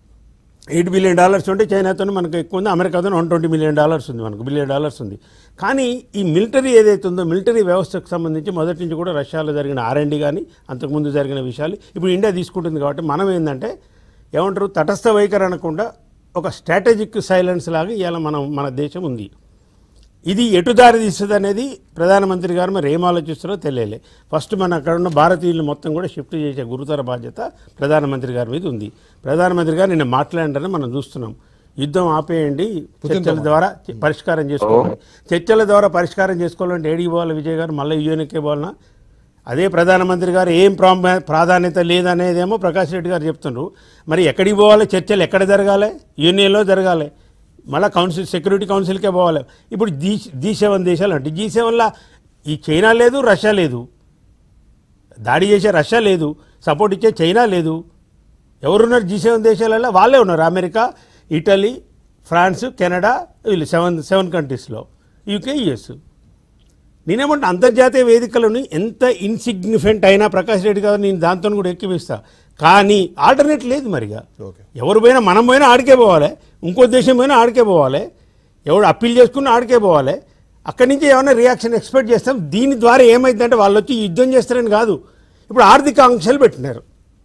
ఎయిట్ బిలియన్ డాలర్స్ ఉంటే చైనాతో మనకు ఎక్కువ ఉంది అమెరికాతో వన్ ట్వంటీ మిలియన్ డాలర్స్ ఉంది మనకు బిలియన్ డాలర్స్ ఉంది కానీ ఈ మిలిటరీ ఏదైతే ఉందో మిలిటరీ వ్యవస్థకు సంబంధించి మొదటి నుంచి కూడా రష్యాలో జరిగిన ఆర్ఎండి కానీ అంతకుముందు జరిగిన విషయాలు ఇప్పుడు ఇండియా తీసుకుంటుంది కాబట్టి మనం ఏంటంటే ఏమంటారు తటస్థ వైఖరి అనకుండా ఒక స్ట్రాటజిక్ సైలెన్స్ లాగా ఇవాళ మనం మన దేశం ఉంది ఇది ఎటు దారి తీస్తుంది అనేది ప్రధానమంత్రి గారు మరి ఏం ఆలోచిస్తారో తెలియలే ఫస్ట్ మన అక్కడ ఉన్న భారతీయులు మొత్తం కూడా షిఫ్ట్ చేసే గురుతర బాధ్యత ప్రధానమంత్రి గారి మీద ఉంది ప్రధానమంత్రి గారు నిన్న మాట్లాడారని మనం చూస్తున్నాం యుద్ధం ఆపేయండి చర్చల ద్వారా చ- పరిష్కారం చేసుకోవాలి చర్చల ద్వారా పరిష్కారం చేసుకోవాలంటే ఏడికి పోవాలి విజయ్ గారు మళ్ళీ యూఎన్కే పోవాలన్నా అదే ప్రధానమంత్రి గారు ఏం ప్రామ ప్రాధాన్యత లేదనేదేమో ప్రకాష్ రెడ్డి గారు చెప్తున్నారు మరి ఎక్కడికి పోవాలి చర్చలు ఎక్కడ జరగాలి యూనియన్లో జరగాలి మళ్ళీ కౌన్సిల్ సెక్యూరిటీ కౌన్సిల్కే పోవాలి ఇప్పుడు జీ జీ సెవెన్ దేశాలు అంటే జీ సెవెన్లో ఈ చైనా లేదు రష్యా లేదు దాడి చేసే రష్యా లేదు సపోర్ట్ ఇచ్చే చైనా లేదు ఎవరున్నారు జీ సెవెన్ దేశాలలో వాళ్ళే ఉన్నారు అమెరికా ఇటలీ ఫ్రాన్స్ కెనడా వీళ్ళు సెవెన్ సెవెన్ కంట్రీస్లో యూకే యుఎస్ నేనేమంటే అంతర్జాతీయ వేదికలను ఎంత ఇన్సిగ్నిఫెంట్ అయినా ప్రకాష్ రెడ్డి గారు నేను దాంతో కూడా ఎక్కిపిస్తా కానీ ఆల్టర్నేట్ లేదు మరిగా ఓకే. ఎవరు పోయినా మనం పోయినా ఆడికే పోవాలి ఇంకో దేశం పోయినా ఆడికే పోవాలి ఎవడు అప్పీల్ చేసుకున్నా ఆడికే పోవాలి అక్కడి నుంచి ఏమైనా రియాక్షన్ ఎక్స్పెక్ట్ చేస్తాం దీని ద్వారా ఏమైందంటే వాళ్ళు వచ్చి యుద్ధం చేస్తారని కాదు ఇప్పుడు ఆర్థిక ఆంక్షలు పెట్టినారు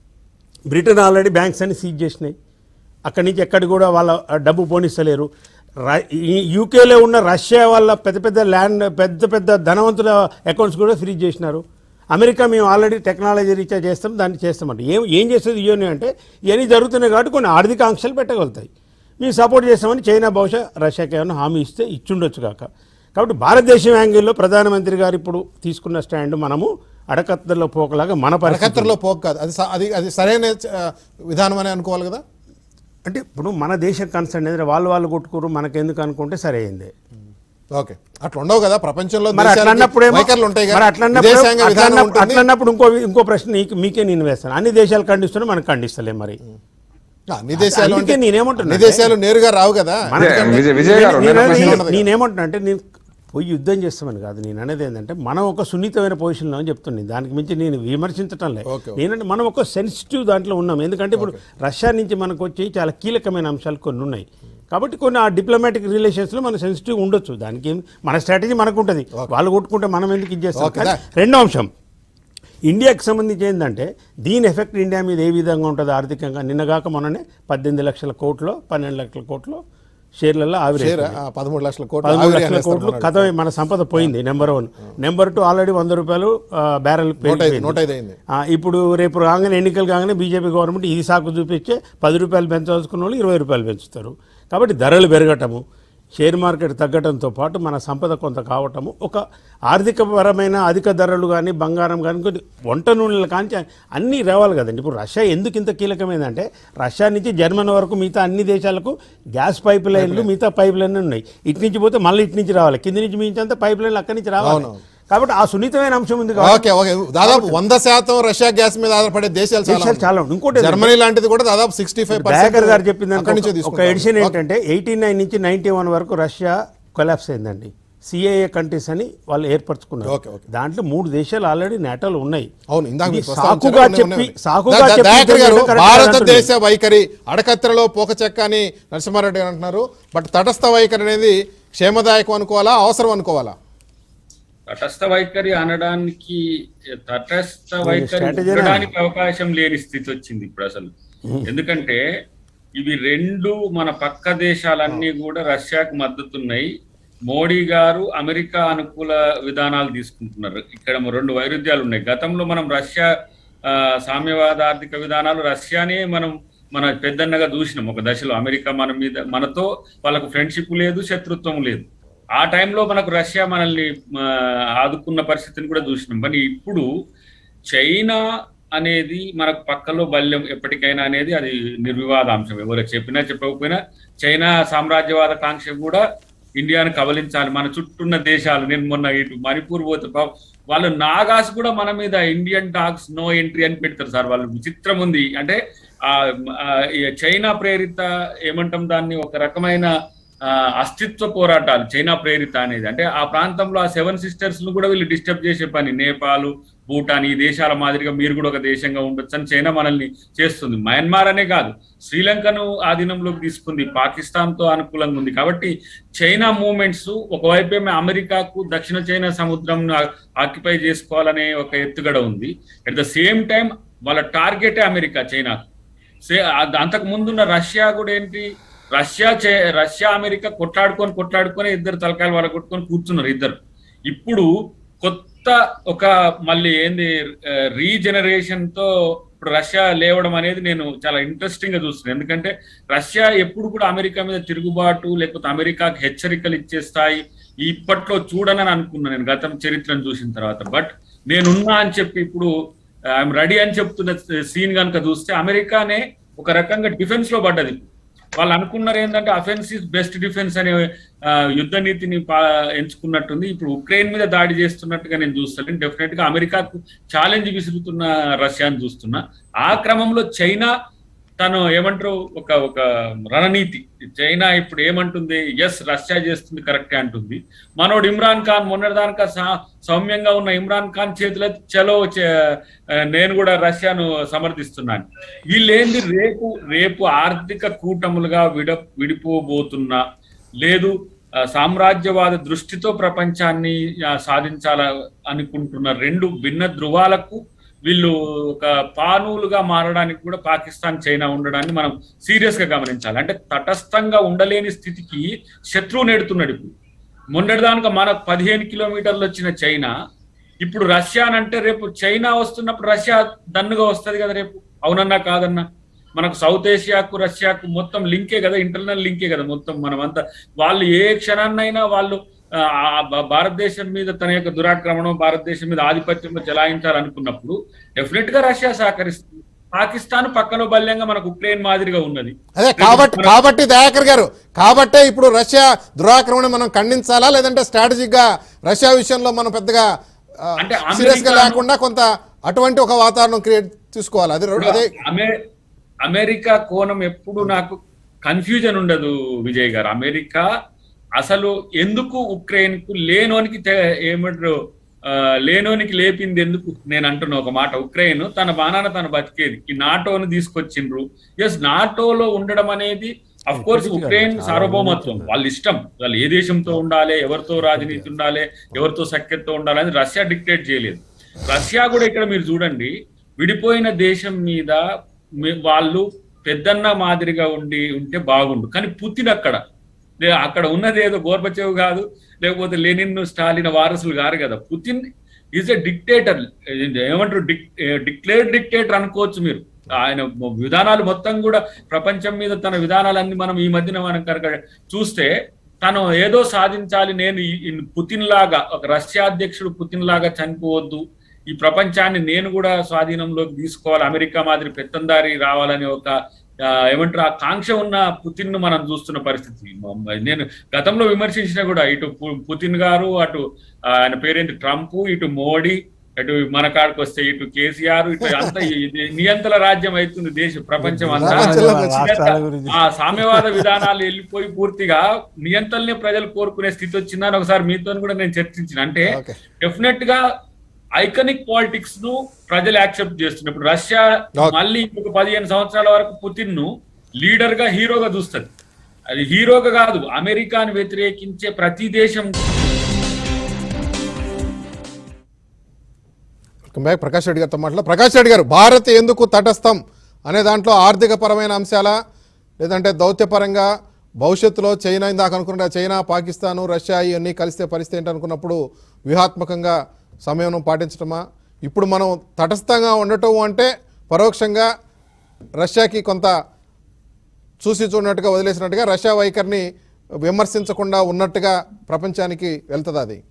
బ్రిటన్ ఆల్రెడీ బ్యాంక్స్ అన్ని సీజ్ చేసినాయి అక్కడి నుంచి ఎక్కడి కూడా వాళ్ళ డబ్బు పోనిస్తలేరు ర- ఈ- యూకేలో ఉన్న రష్యా వాళ్ళ పెద్ద పెద్ద ల్యాండ్ పెద్ద పెద్ద ధనవంతుల అకౌంట్స్ కూడా ఫ్రీజ్ చేసినారు అమెరికా మేము ఆల్రెడీ టెక్నాలజీ రీఛార్జ్ చేస్తాం దాన్ని చేస్తామంటే ఏం ఏం చేస్తుంది యూని అంటే ఇవన్నీ జరుగుతున్నాయి కాబట్టి కొన్ని ఆర్థిక ఆంక్షలు పెట్టగలుగుతాయి మేము సపోర్ట్ చేస్తామని చైనా బహుశా రష్యాకి ఏమైనా హామీ ఇస్తే ఇచ్చుండొచ్చు కాక కాబట్టి భారతదేశం యాంగిల్లో ప్రధానమంత్రి గారు ఇప్పుడు తీసుకున్న స్టాండ్ మనము అడకత్తలో పోకలాగా మన పరిస్థితి అరకత్తర్లో పోక కాదు అది స- అది అది సరైన ఆ, విధానం అని అనుకోవాలి కదా అంటే ఇప్పుడు మన దేశం కన్సర్న్ ఏదైనా వాళ్ళు వాళ్ళు కొట్టుకోరు మనకెందుకు అనుకుంటే సరైంది ఓకే అట్లా ఉండవు కదా ప్రపంచంలో మరి అట్లా దేశాలకి అన్నప్పుడేమో వైఖరులు ఉంటాయి మరి కదా అట్లా అన్నప్పుడు విదేశాంగ అట్లా విధానం అన్నప్పుడు- ఉంటుంది అట్లా అన్నప్పుడు ఇంకో ఇంకో ప్రశ్న నీకు- మీకే నేను వేస్తాను అన్ని దేశాలు ఖండిస్తున్నా మనం ఖండిస్తలే మరి ఆ, అన్ని దేశాలు అందుకే అంటే- నేనేమంటున్నా అన్ని దేశాలు నేరుగా రావు కదా మన- విజయ్- విజయ్- విజయ్ గారు, నేను- నేను నేను- ప్రశ్న ఉన్నది. నేనేమంటున్నా అంటే నేను పోయి యుద్ధం చేస్తామని కాదు నేను అనేది ఏంటంటే మనం ఒక సున్నితమైన పొజిషన్లో అని చెప్తున్నాను దానికి మించి నేను విమర్శించటం లేదు ఓకే, ఓకే. నేనంటే మనం ఒక సెన్సిటివ్ దాంట్లో ఉన్నాం ఎందుకంటే ఇప్పుడు రష్యా నుంచి మనకు వచ్చి చాలా కీలకమైన అంశాలు కొన్ని ఉన్నాయి కాబట్టి కొన్ని ఆ డిప్లొమాటిక్ రిలేషన్స్లో మనం సెన్సిటివ్ ఉండొచ్చు దానికి ఏం- మన స్ట్రాటజీ మనకు ఉంటుంది వాళ్ళు కొట్టుకుంటే మనం ఎందుకు ఇది చేస్తాం ఓకే, కానీ రెండో అంశం ఇండియాకి సంబంధించి ఏంటంటే దీని ఎఫెక్ట్ ఇండియా మీద ఏ విధంగా ఉంటుంది ఆర్థికంగా నిన్నగాక మొన్ననే పద్దెనిమిది లక్షల కోట్లు పన్నెండు లక్షల కోట్లు షేర్లలో ఆవిరి షేర్ ఆ, పదమూడు లక్షల కోట్లు పదమూడు ఆవిరి లక్షల అనేస్తారు కోట్లు మనోడు. కథ మన సంపద పోయింది number one number two already వంద రూపాయలు ఆ, బ్యారెల్ నూట ఐదు పెరిగిపోయింది. నూట ఐదు అయింది ఆ, ఇప్పుడు రేపు రాగానే ఎన్నికలు కాగానే బీజేపీ గవర్నమెంట్ ఇది సాకు చూపించే పది రూపాయలు పెంచదలుచుకున్న వాళ్ళు ఇరవై రూపాయలు పెంచుతారు కాబట్టి ధరలు పెరగటము షేర్ మార్కెట్ తగ్గడంతో పాటు మన సంపద కొంత కావటము ఒక ఆర్థికపరమైన అధిక ధరలు కానీ బంగారం కానీ కొన్ని వంట నూనెలు కానీ అన్నీ రావాలి కదండి ఇప్పుడు రష్యా ఎందుకు ఇంత కీలకమైందంటే రష్యా నుంచి జర్మనీ వరకు మిగతా అన్ని దేశాలకు గ్యాస్ పైప్ లైన్లు మిగతా పైప్ లైన్లు ఉన్నాయి ఇటు నుంచి పోతే మళ్ళీ ఇటు నుంచి రావాలి కింది నుంచి మించంతా పైప్ లైన్లు అక్కడి నుంచి రావాలి అవునవును. కాబట్టి ఆ సున్నితమైన అంశం ఉంది కాబట్టి ఓకే ఓకే దాదాపు వంద శాతం రష్యా గ్యాస్ మీద ఆధారపడే దేశాలు చాలా దేశాలు చాలా ఉన్నాయి. ఇంకోటి ఏంటంటే- జర్మనీ లాంటిది కూడా దాదాపు సిక్స్టీ ఫైవ్ దయాకర్ గారు చెప్పింది అక్కడి నుంచే ఒక తీసుకుంటారు. ఎడిషన్ ఏంటంటే ఎయిటీ నైన్ నుంచి నైన్టీ వన్ వరకు రష్యా కొలాప్స్ అయిందండి సిఏఏ కంట్రీస్ అని వాళ్ళు ఏర్పరచుకున్నారు ఓకే, ఓకే. దాంట్లో మూడు దేశాలు ఆల్రెడీ నేటలు ఉన్నాయి అవును ఇందాక ఇది మీరు ప్రస్తావించారు, సాకుగా ఉన్నాయి, చెప్పి ఉన్నాయి. సాకుగా దా- దా- చెప్పి దయాకర్ గారు కరెక్ట్ భారతదేశ వైఖరి అడకత్తెరలో పోక చెక్క అని నరసింహారెడ్డి గారు అంటున్నారు బట్ తటస్థ వైఖరి అనేది క్షేమదాయకం అనుకోవాలా అవసరం అనుకోవాలా తటస్థ వైఖరి అనడానికి తటస్థ వైఖరి strategy నే ఉండడానికి అవకాశం లేని స్థితి వచ్చింది ఇప్పుడు అసలు ఎందుకంటే ఇవి రెండు మన పక్క దేశాలన్నీ కూడా రష్యాకు మద్దతున్నాయి మోడీ గారు అమెరికా అనుకూల విధానాలు తీసుకుంటున్నారు ఇక్కడ రెండు వైరుధ్యాలు ఉన్నాయి గతంలో మనం రష్యా ఆ, సామ్యవాద ఆర్థిక విధానాలు రష్యానే మనం మన పెద్దన్నగా చూసినాం ఒక దశలో అమెరికా మన మీద మనతో వాళ్ళకు ఫ్రెండ్షిప్ లేదు శత్రుత్వం లేదు ఆ టైంలో మనకు రష్యా మనల్ని ఆ, ఆదుకున్న పరిస్థితిని కూడా చూసినాం కానీ ఇప్పుడు చైనా అనేది మనకు పక్కలో బల్యం ఎప్పటికైనా అనేది అది నిర్వివాదాంశం ఎవరు చెప్పినా చెప్పకపోయినా చైనా సామ్రాజ్యవాద కాంక్ష కూడా ఇండియాను కబలించాలి మన చుట్టూన్న దేశాలు నేను మొన్న ఇటు మణిపూర్ పోతే పాపం వాళ్ళు నాగాస్ కూడా మన మీద ఇండియన్ డాగ్స్ నో ఎంట్రీ అని పెడతారు సార్ వాళ్ళు విచిత్రం ఉంది అంటే ఆ ఆ, ఈ చైనా ప్రేరిత ఏమంటాం దాన్ని ఒక రకమైన ఆ, అస్తిత్వ పోరాటాలు చైనా ప్రేరిత అనేది అంటే ఆ ప్రాంతంలో ఆ సెవెన్ సిస్టర్స్ ను కూడా వీళ్ళు డిస్టర్బ్ చేసే పని నేపాల్ భూటాన్ ఈ దేశాల మాదిరిగా మీరు కూడా ఒక దేశంగా ఉండొచ్చు అని చైనా మనల్ని చేస్తుంది మయన్మార్ అనే కాదు శ్రీలంకను ఆధీనంలోకి తీసుకుంది పాకిస్తాన్ తో అనుకూలంగా ఉంది కాబట్టి చైనా మూమెంట్స్ ఒకవైపేమో అమెరికాకు దక్షిణ చైనా సముద్రం ఆక్యుపై చేసుకోవాలనే ఒక ఎత్తుగడ ఉంది అట్ ద సేమ్ టైం వాళ్ళ టార్గెటే అమెరికా చైనాకు సే అ- అంతకు ముందున్న రష్యా కూడా ఏంటి రష్యా చే- రష్యా అమెరికా కొట్లాడుకొని కొట్లాడుకొని ఇద్దరు తలకాయలు వాళ్ళ కొట్టుకొని కూర్చున్నారు ఇద్దరు ఇప్పుడు కొత్త ఒక మళ్ళీ ఏంది రీజనరేషన్ తో ఇప్పుడు రష్యా లేవడం అనేది నేను చాలా ఇంట్రెస్టింగ్ గా చూస్తున్నాను ఎందుకంటే రష్యా ఎప్పుడు కూడా అమెరికా మీద తిరుగుబాటు లేకపోతే అమెరికాకి హెచ్చరికలు ఇచ్చే స్థాయి ఇప్పట్లో చూడనని అనుకున్నాను నేను గతం చరిత్రను చూసిన తర్వాత బట్ నేనున్నా అని చెప్పి ఇప్పుడు ఐఎమ్ రెడీ అని చెప్తున్న సీన్ కనుక చూస్తే అమెరికానే ఒక రకంగా డిఫెన్స్ లో పడ్డది వాళ్ళు అనుకున్నారు ఏంటంటే అఫెన్స్ ఇస్ బెస్ట్ డిఫెన్స్ అనే ఆ, యుద్ధ నీతిని పా- ఎంచుకున్నట్టుంది ఇప్పుడు ఉక్రెయిన్ మీద దాడి చేస్తున్నట్టుగా నేను చూస్తాను డెఫినెట్ గా అమెరికాకు ఛాలెంజ్ విసురుతున్న రష్యాని చూస్తున్నా ఆ క్రమంలో చైనా తను ఏమంటారు ఒక ఒక రణనీతి చైనా ఇప్పుడు ఏమంటుంది ఎస్ రష్యా చేస్తుంది కరెక్టే అంటుంది మనోడు ఇమ్రాన్ ఖాన్ మొన్నటిదానిక సా- సౌమ్యంగా ఉన్న ఇమ్రాన్ ఖాన్ చేతిలో చలో చే- ఆ, నేను కూడా రష్యాను సమర్థిస్తున్నాను వీళ్ళేంది రేపు రేపు ఆర్థిక కూటములుగా విడ విడిపోబోతున్నా లేదు ఆ, సామ్రాజ్యవాద దృష్టితో ప్రపంచాన్ని ఆ, సాధించాల అనుకుంటున్న రెండు భిన్న ధృవాలకు వీళ్ళు ఒక పానూలుగా మారడానికి కూడా పాకిస్తాన్ చైనా ఉండడాన్ని మనం సీరియస్ గా గమనించాలి అంటే తటస్థంగా ఉండలేని స్థితికి శత్రువు నెడుతున్నాడు ఇప్పుడు మొన్నటిదానిక మన పదిహేను కిలోమీటర్లు వచ్చిన చైనా ఇప్పుడు రష్యా అని అంటే రేపు చైనా వస్తున్నప్పుడు రష్యా దన్నుగా వస్తది కదా రేపు అవునన్నా కాదన్నా మనకు సౌత్ ఏషియాకు రష్యాకు మొత్తం లింకే కదా ఇంటర్నల్ లింకే కదా మొత్తం మనమంతా వాళ్ళు ఏ క్షణాన్నైనా వాళ్ళు ఆ, ఆ భా- భారతదేశం మీద తన యొక్క దురాక్రమణం భారతదేశం మీద ఆధిపత్యం చెలాయించాలనుకున్నప్పుడు డెఫినెట్ గా రష్యా సహకరిస్తుంది పాకిస్తాన్ పక్కన బల్యంగా మనకు ఉక్రెయిన్ మాదిరిగా ఉన్నది అదే కాబట్టి కాబట్టి దయాకర్ గారు కాబట్టే ఇప్పుడు రష్యా దురాక్రమణ మనం ఖండించాలా లేదంటే స్ట్రాటజిక్ గా రష్యా విషయంలో మనం పెద్దగా అంటే సీరియస్ గా అమెరికా- లేకుండా కొంత అటువంటి ఒక వాతావరణం క్రియేట్ తీసుకోవాలి అదే అదే అమె అమెరికా కోణం ఎప్పుడు నాకు కన్ఫ్యూజన్ ఉండదు విజయ్ గారు అమెరికా అసలు ఎందుకు ఉక్రెయిన్ కు లేనోనికి తె- ఏమంటారు ఆ, లేనోనికి లేపింది ఎందుకు నేను అంటున్నా ఒక మాట ఉక్రెయిన్ తన బాణాన తను బతికేది ఈ నాటోను తీసుకొచ్చిండ్రు ఎస్ నాటోలో ఉండడం అనేది అఫ్ కోర్స్ ఎప్పటికీ ఉక్రెయిన్ కాదు. సార్వభౌమత్వం వాళ్ళ ఇష్టం వాళ్ళు ఏ దేశంతో ఉండాలి ఎవరితో రాజనీతి ఉండాలి ఎవరితో సఖ్యతతో ఉండాలి అని రష్యా డిక్టేట్ చేయలేదు రష్యా కూడా ఇక్కడ మీరు చూడండి విడిపోయిన దేశం మీద మీ- వాళ్ళు పెద్దన్న మాదిరిగా ఉండి ఉంటే బాగుండు కానీ పుతిన్ అక్కడ లే- అక్కడ ఉన్నది ఏదో గోర్బచేవ్ కాదు లేకపోతే లెనిన్ స్టాలిన్ వారసులు గారు కదా పుతిన్ ఈజ్ ఎ డిక్టేటర్ ఏమంటారు డిక్ డిక్లేర్ డిక్టేటర్ అనుకోవచ్చు మీరు ఆయన విధానాలు మొత్తం కూడా ప్రపంచం మీద తన విధానాలన్నీ మనం ఈ మధ్యన మనం కనుక చూస్తే తను ఏదో సాధించాలి నేను ఈ- ఈ పుతిన్ లాగా ఒక రష్యా అధ్యక్షుడు పుతిన్ లాగా చనిపోవద్దు ఈ ప్రపంచాన్ని నేను కూడా స్వాధీనంలోకి తీసుకోవాలి అమెరికా మాదిరి పెత్తందారి రావాలని ఒక ఆ, ఏమంటారు ఆ కాంక్ష ఉన్న పుతిన్ ను మనం చూస్తున్న పరిస్థితి మ- నేను గతంలో విమర్శించిన కూడా ఇటు పు- పుతిన్ గారు అటు ఆ, ఆయన పేరేంటి ట్రంప్ ఇటు మోడీ అటు మన కాడికి వస్తే ఇటు కేసీఆర్ ఇటు అంతా ఇది నియంత్రణ రాజ్యం అవుతుంది దేశం ప్రపంచం అంతా ప్రపంచంలో రాష్ట్రాల గురించి ఆ సామ్యవాద విధానాలు వెళ్ళిపోయి పూర్తిగా నియంత్రణనే ప్రజలు కోరుకునే స్థితి వచ్చిందని ఒకసారి మీతో కూడా నేను చర్చించిన అంటే ఓకే డెఫినెట్ గా ఐకనిక్ పాలిటిక్స్ ను ప్రజలు యాక్సెప్ట్ చేస్తున్నారు ఇప్పుడు రష్యా Okay. మళ్ళీ ఇంకొక పదిహేను సంవత్సరాల వరకు పుతిన్ ను లీడర్ గా హీరోగా చూస్తుంది అది హీరోగా కాదు అమెరికాను వ్యతిరేకించే ప్రతి దేశం వెల్కమ్ బ్యాక్ ప్రకాష్ రెడ్డి గారితో మాట్లాడు ప్రకాష్ రెడ్డి గారు భారత్ ఎందుకు తటస్థం అనే దాంట్లో ఆర్థిక పరమైన అంశాలా లేదంటే దౌత్యపరంగా భవిష్యత్తులో చైనా ఇందాక అనుకున్న చైనా పాకిస్తాను రష్యా ఇవన్నీ కలిస్తే పరిస్థితి ఏంటి అనుకున్నప్పుడు వ్యూహాత్మకంగా సమయం పాటించడమా ఇప్పుడు మనం తటస్థంగా ఉండటం అంటే పరోక్షంగా రష్యాకి కొంత చూసి చూడనట్టుగా వదిలేసినట్టుగా రష్యా వైఖరిని విమర్శించకుండా ఉన్నట్టుగా ప్రపంచానికి వెళ్తుంది అది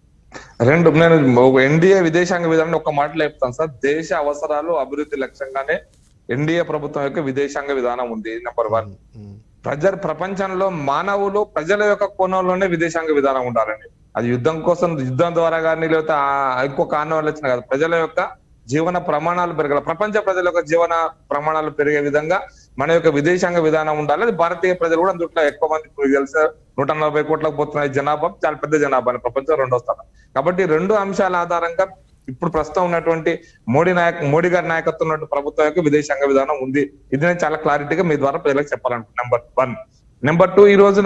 రెండు నేను ఎన్డీఏ విదేశాంగ విధానం ఒక మాటలో చెప్తాను సార్ దేశ అవసరాలు అభివృద్ధి లక్ష్యంగానే ఎన్డీఏ ప్రభుత్వం యొక్క విదేశాంగ విధానం ఉంది నెంబర్ వన్ ప్రజ ప్రపంచంలో మానవులు ప్రజల యొక్క కోణంలోనే విదేశాంగ విధానం ఉండాలండి అది యుద్ధం కోసం యుద్ధం ద్వారా కానీ లేకపోతే ఆ ఎక్కువ కారణం వల్ల వచ్చిన కాదు ప్రజల యొక్క జీవన ప్రమాణాలు పెరగాలి ప్రపంచ ప్రజల యొక్క జీవన ప్రమాణాలు పెరిగే విధంగా మన యొక్క విదేశాంగ విధానం ఉండాలి అది భారతీయ ప్రజలు కూడా అందుట్లో ఎక్కువ మంది ఇప్పుడు తెలుసా నూట నలభై కోట్లకు పోతున్న ఈ జనాభా చాలా పెద్ద జనాభా ప్రపంచం రెండో స్థానం కాబట్టి ఈ రెండు అంశాల ఆధారంగా ఇప్పుడు ప్రస్తుతం ఉన్నటువంటి మోడీ నాయక్ మోడీ గారి నాయకత్వం ఉన్న ప్రభుత్వం యొక్క విదేశాంగ విధానం ఉంది ఇది నేను చాలా క్లారిటీగా మీ ద్వారా ప్రజలకు చెప్పాలంటున్నాను నెంబర్ వన్ నెంబర్ టూ ఈ రోజున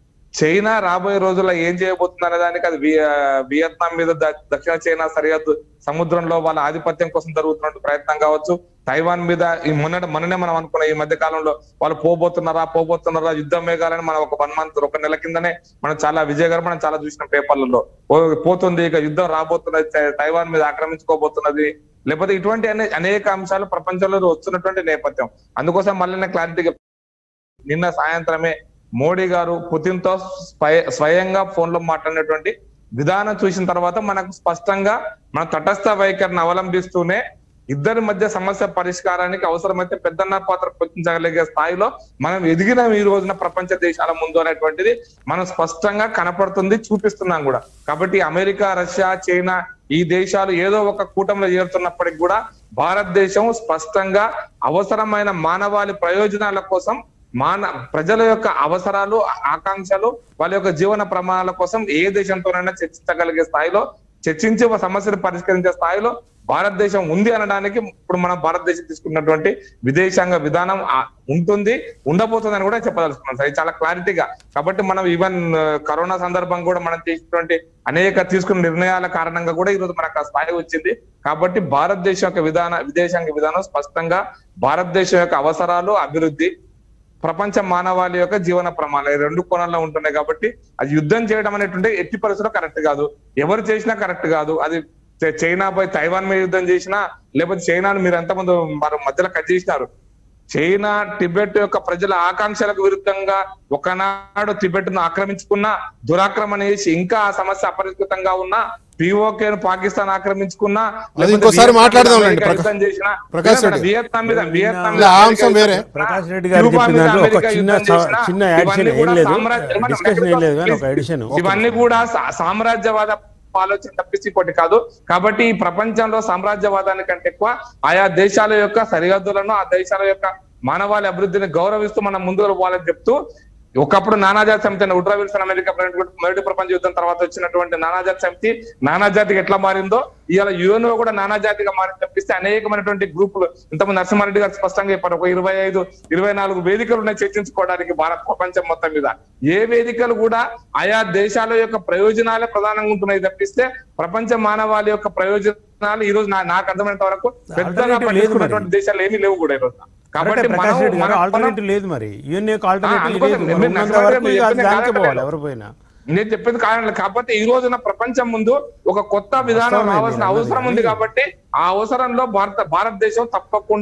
చైనా రాబోయే రోజుల్లో ఏం చేయబోతుంది అనే దానికి అది వి- ఆ, వియత్నాం మీద ద- దక్షిణ చైనా సరిహద్దు సముద్రంలో వాళ్ళ ఆధిపత్యం కోసం జరుగుతున్న ప్రయత్నం కావచ్చు తైవాన్ మీద ఈ మొన్న మొన్ననే మనం అనుకున్న ఈ మధ్య కాలంలో వాళ్ళు పోబోతున్నారా పోబోతున్నారా యుద్ధం మేఘాలని మనం ఒక వన్ మంత్ ఒక నెల కిందనే మనం చాలా విజయగారు మనం చాలా చూసిన పేపర్లలో పో- పోతుంది ఇక యుద్ధం రాబోతున్నది తై- తైవాన్ మీద ఆక్రమించుకోబోతున్నది లేకపోతే ఇటువంటి అనే అనేక అంశాలు ప్రపంచంలో వస్తున్నటువంటి నేపథ్యం అందుకోసం మళ్ళీ క్లారిటీగా నిన్న సాయంత్రమే మోడీ గారు పుతిన్ తో స్వయ- స్వయంగా ఫోన్ లో మాట్లాడినటువంటి విధానం చూసిన తర్వాత మనకు స్పష్టంగా మన తటస్థ వైఖరిని అవలంబిస్తూనే ఇద్దరి మధ్య సమస్య పరిష్కారానికి అవసరమైతే పెద్దన్న పాత్ర పోషించగలిగే స్థాయిలో మనం ఎదిగిన ఈ రోజున ప్రపంచ దేశాల ముందు అనేటువంటిది మనం స్పష్టంగా కనపడుతుంది చూపిస్తున్నాం కూడా కాబట్టి అమెరికా రష్యా చైనా ఈ దేశాలు ఏదో ఒక కూటమిలో చేరుతున్నప్పటికి కూడా భారతదేశం స్పష్టంగా అవసరమైన మానవాళి ప్రయోజనాల కోసం మాన ప్రజల యొక్క అవసరాలు ఆకాంక్షలు వాళ్ళ యొక్క జీవన ప్రమాణాల కోసం ఏ దేశంతోనైనా చర్చించగలిగే స్థాయిలో చర్చించి ఒక సమస్యను పరిష్కరించే స్థాయిలో భారతదేశం ఉంది అనడానికి ఇప్పుడు మనం భారతదేశం తీసుకున్నటువంటి విదేశాంగ విధానం ఆ, ఉంటుంది ఉండబోతుంది అని కూడా చెప్పదలుచుకున్నాం సార్ ఇది చాలా క్లారిటీగా కాబట్టి మనం ఈవెన్ ఆ, కరోనా సందర్భం కూడా మనం చేసినటువంటి అనేక తీసుకున్న నిర్ణయాల కారణంగా కూడా ఈ రోజు మనకు ఆ స్థాయి వచ్చింది కాబట్టి భారతదేశం యొక్క విధాన విదేశాంగ విధానం స్పష్టంగా భారతదేశం యొక్క అవసరాలు అభివృద్ధి ప్రపంచ మానవాళి యొక్క జీవన ప్రమాణాలు ఈ రెండు కోణాల్లో ఉంటున్నాయి కాబట్టి అది యుద్ధం చేయడం అనేటువంటి ఎట్టి పరిస్థితుల్లో కరెక్ట్ కాదు ఎవరు చేసినా కరెక్ట్ కాదు అది చై- చైనాపై తైవాన్ మీద యుద్ధం చేసినా లేకపోతే చైనాను మీరు ఎంతమంది మరి మధ్యలో కట్ చేసినారు చైనా టిబెట్ యొక్క ప్రజల ఆకాంక్షలకు విరుద్ధంగా ఒకనాడు టిబెట్ ను ఆక్రమించుకున్న దురాక్రమణ చేసి ఇంకా ఆ సమస్య అపరిష్కృతంగా ఉన్న పిఓకే ను పాకిస్తాన్ ఆక్రమించుకున్నా అది ఇంకోసారి మాట్లాడదాంలేండి, ప్రకా- యుద్ధం చేసిన ప్రకాష్ రెడ్డి. వియత్నాం మీద వియత్నాం ఇలా ఆ అంశం వేరే. ప్రకాష్ రెడ్డి గారు క్యూబా చెప్పిన మీద దాంట్లో ఒక అమెరికా చిన్న యుద్ధం స- చేసినా చిన్న ఇవన్నీ యాడిషన్ ఏం కూడా లేదు సామ్రాజ్య- మేడం, డిస్కషన్ ఏం లేదు కానీ ఒక ఎడిషన్ ఇవన్నీ కూడా సా- సామ్రాజ్యవాద ఆలోచన తప్పించి ఇంకోటి కాదు కాబట్టి ఈ ప్రపంచంలో సామ్రాజ్యవాదానికంటే ఎక్కువ ఆయా దేశాల యొక్క సరిహద్దులను ఆ దేశాల యొక్క మానవాళి అభివృద్ధిని గౌరవిస్తూ మనం ముందుకు పోవాలని చెప్తూ ఒకప్పుడు నానాజాతి సమితి అని ఉడ్రా విల్సన్ అమెరికా ప్రెసిడెంట్ మొదటి ప్రపంచ యుద్ధం తర్వాత వచ్చినటువంటి నానాజాతి సమితి నానాజాతికి ఎట్లా మారిందో ఇవాళ యుఎన్ఓ కూడా నానాజాతిగా మారి తప్పిస్తే అనేకమైనటువంటి గ్రూపులు ఇంతకుముందు నరసింహారెడ్డి గారు స్పష్టంగా చెప్పారు ఒక ఇరవై ఐదు ఇరవై నాలుగు వేదికలు ఉన్నాయి చర్చించుకోవడానికి భారత ప్రపంచం మొత్తం మీద ఏ వేదికలు కూడా ఆయా దేశాల యొక్క ప్రయోజనాలే ప్రధానంగా ఉంటున్నాయి తప్పిస్తే ప్రపంచ మానవాళి యొక్క ప్రయోజనాలు ఈ రోజు నా- నాకు అర్థమైనంత వరకు పెద్దగా Alternative లేదు పట్టించుకున్నటువంటి దేశాలు ఏమీ లేవు కూడా ఈ రోజు కాబట్టి ప్రకాష్ మనం రెడ్డి గారు మనం- ఆల్టర్నేటివ్ లేదు మరి యూఎన్ఏ ఆల్టర్నేటివ్ అందుకోసం లేదు మీరు మరి ఉన్నంత నష్టపరిహారం వరకు మీరు ఇక చెప్పిన దానికే కారణం పోవాలి లేదు. ఎవరు పోయినా నేను చెప్పేది కారణం కాకపోతే ఈ రోజున ప్రపంచం ముందు ఒక కొత్త విధానం వాస్తవమే రావాల్సిన మీరు అవసరం అన్నది. ఉంది కాబట్టి ఆ అవసరంలో భారత భారతదేశం తప్పకుండా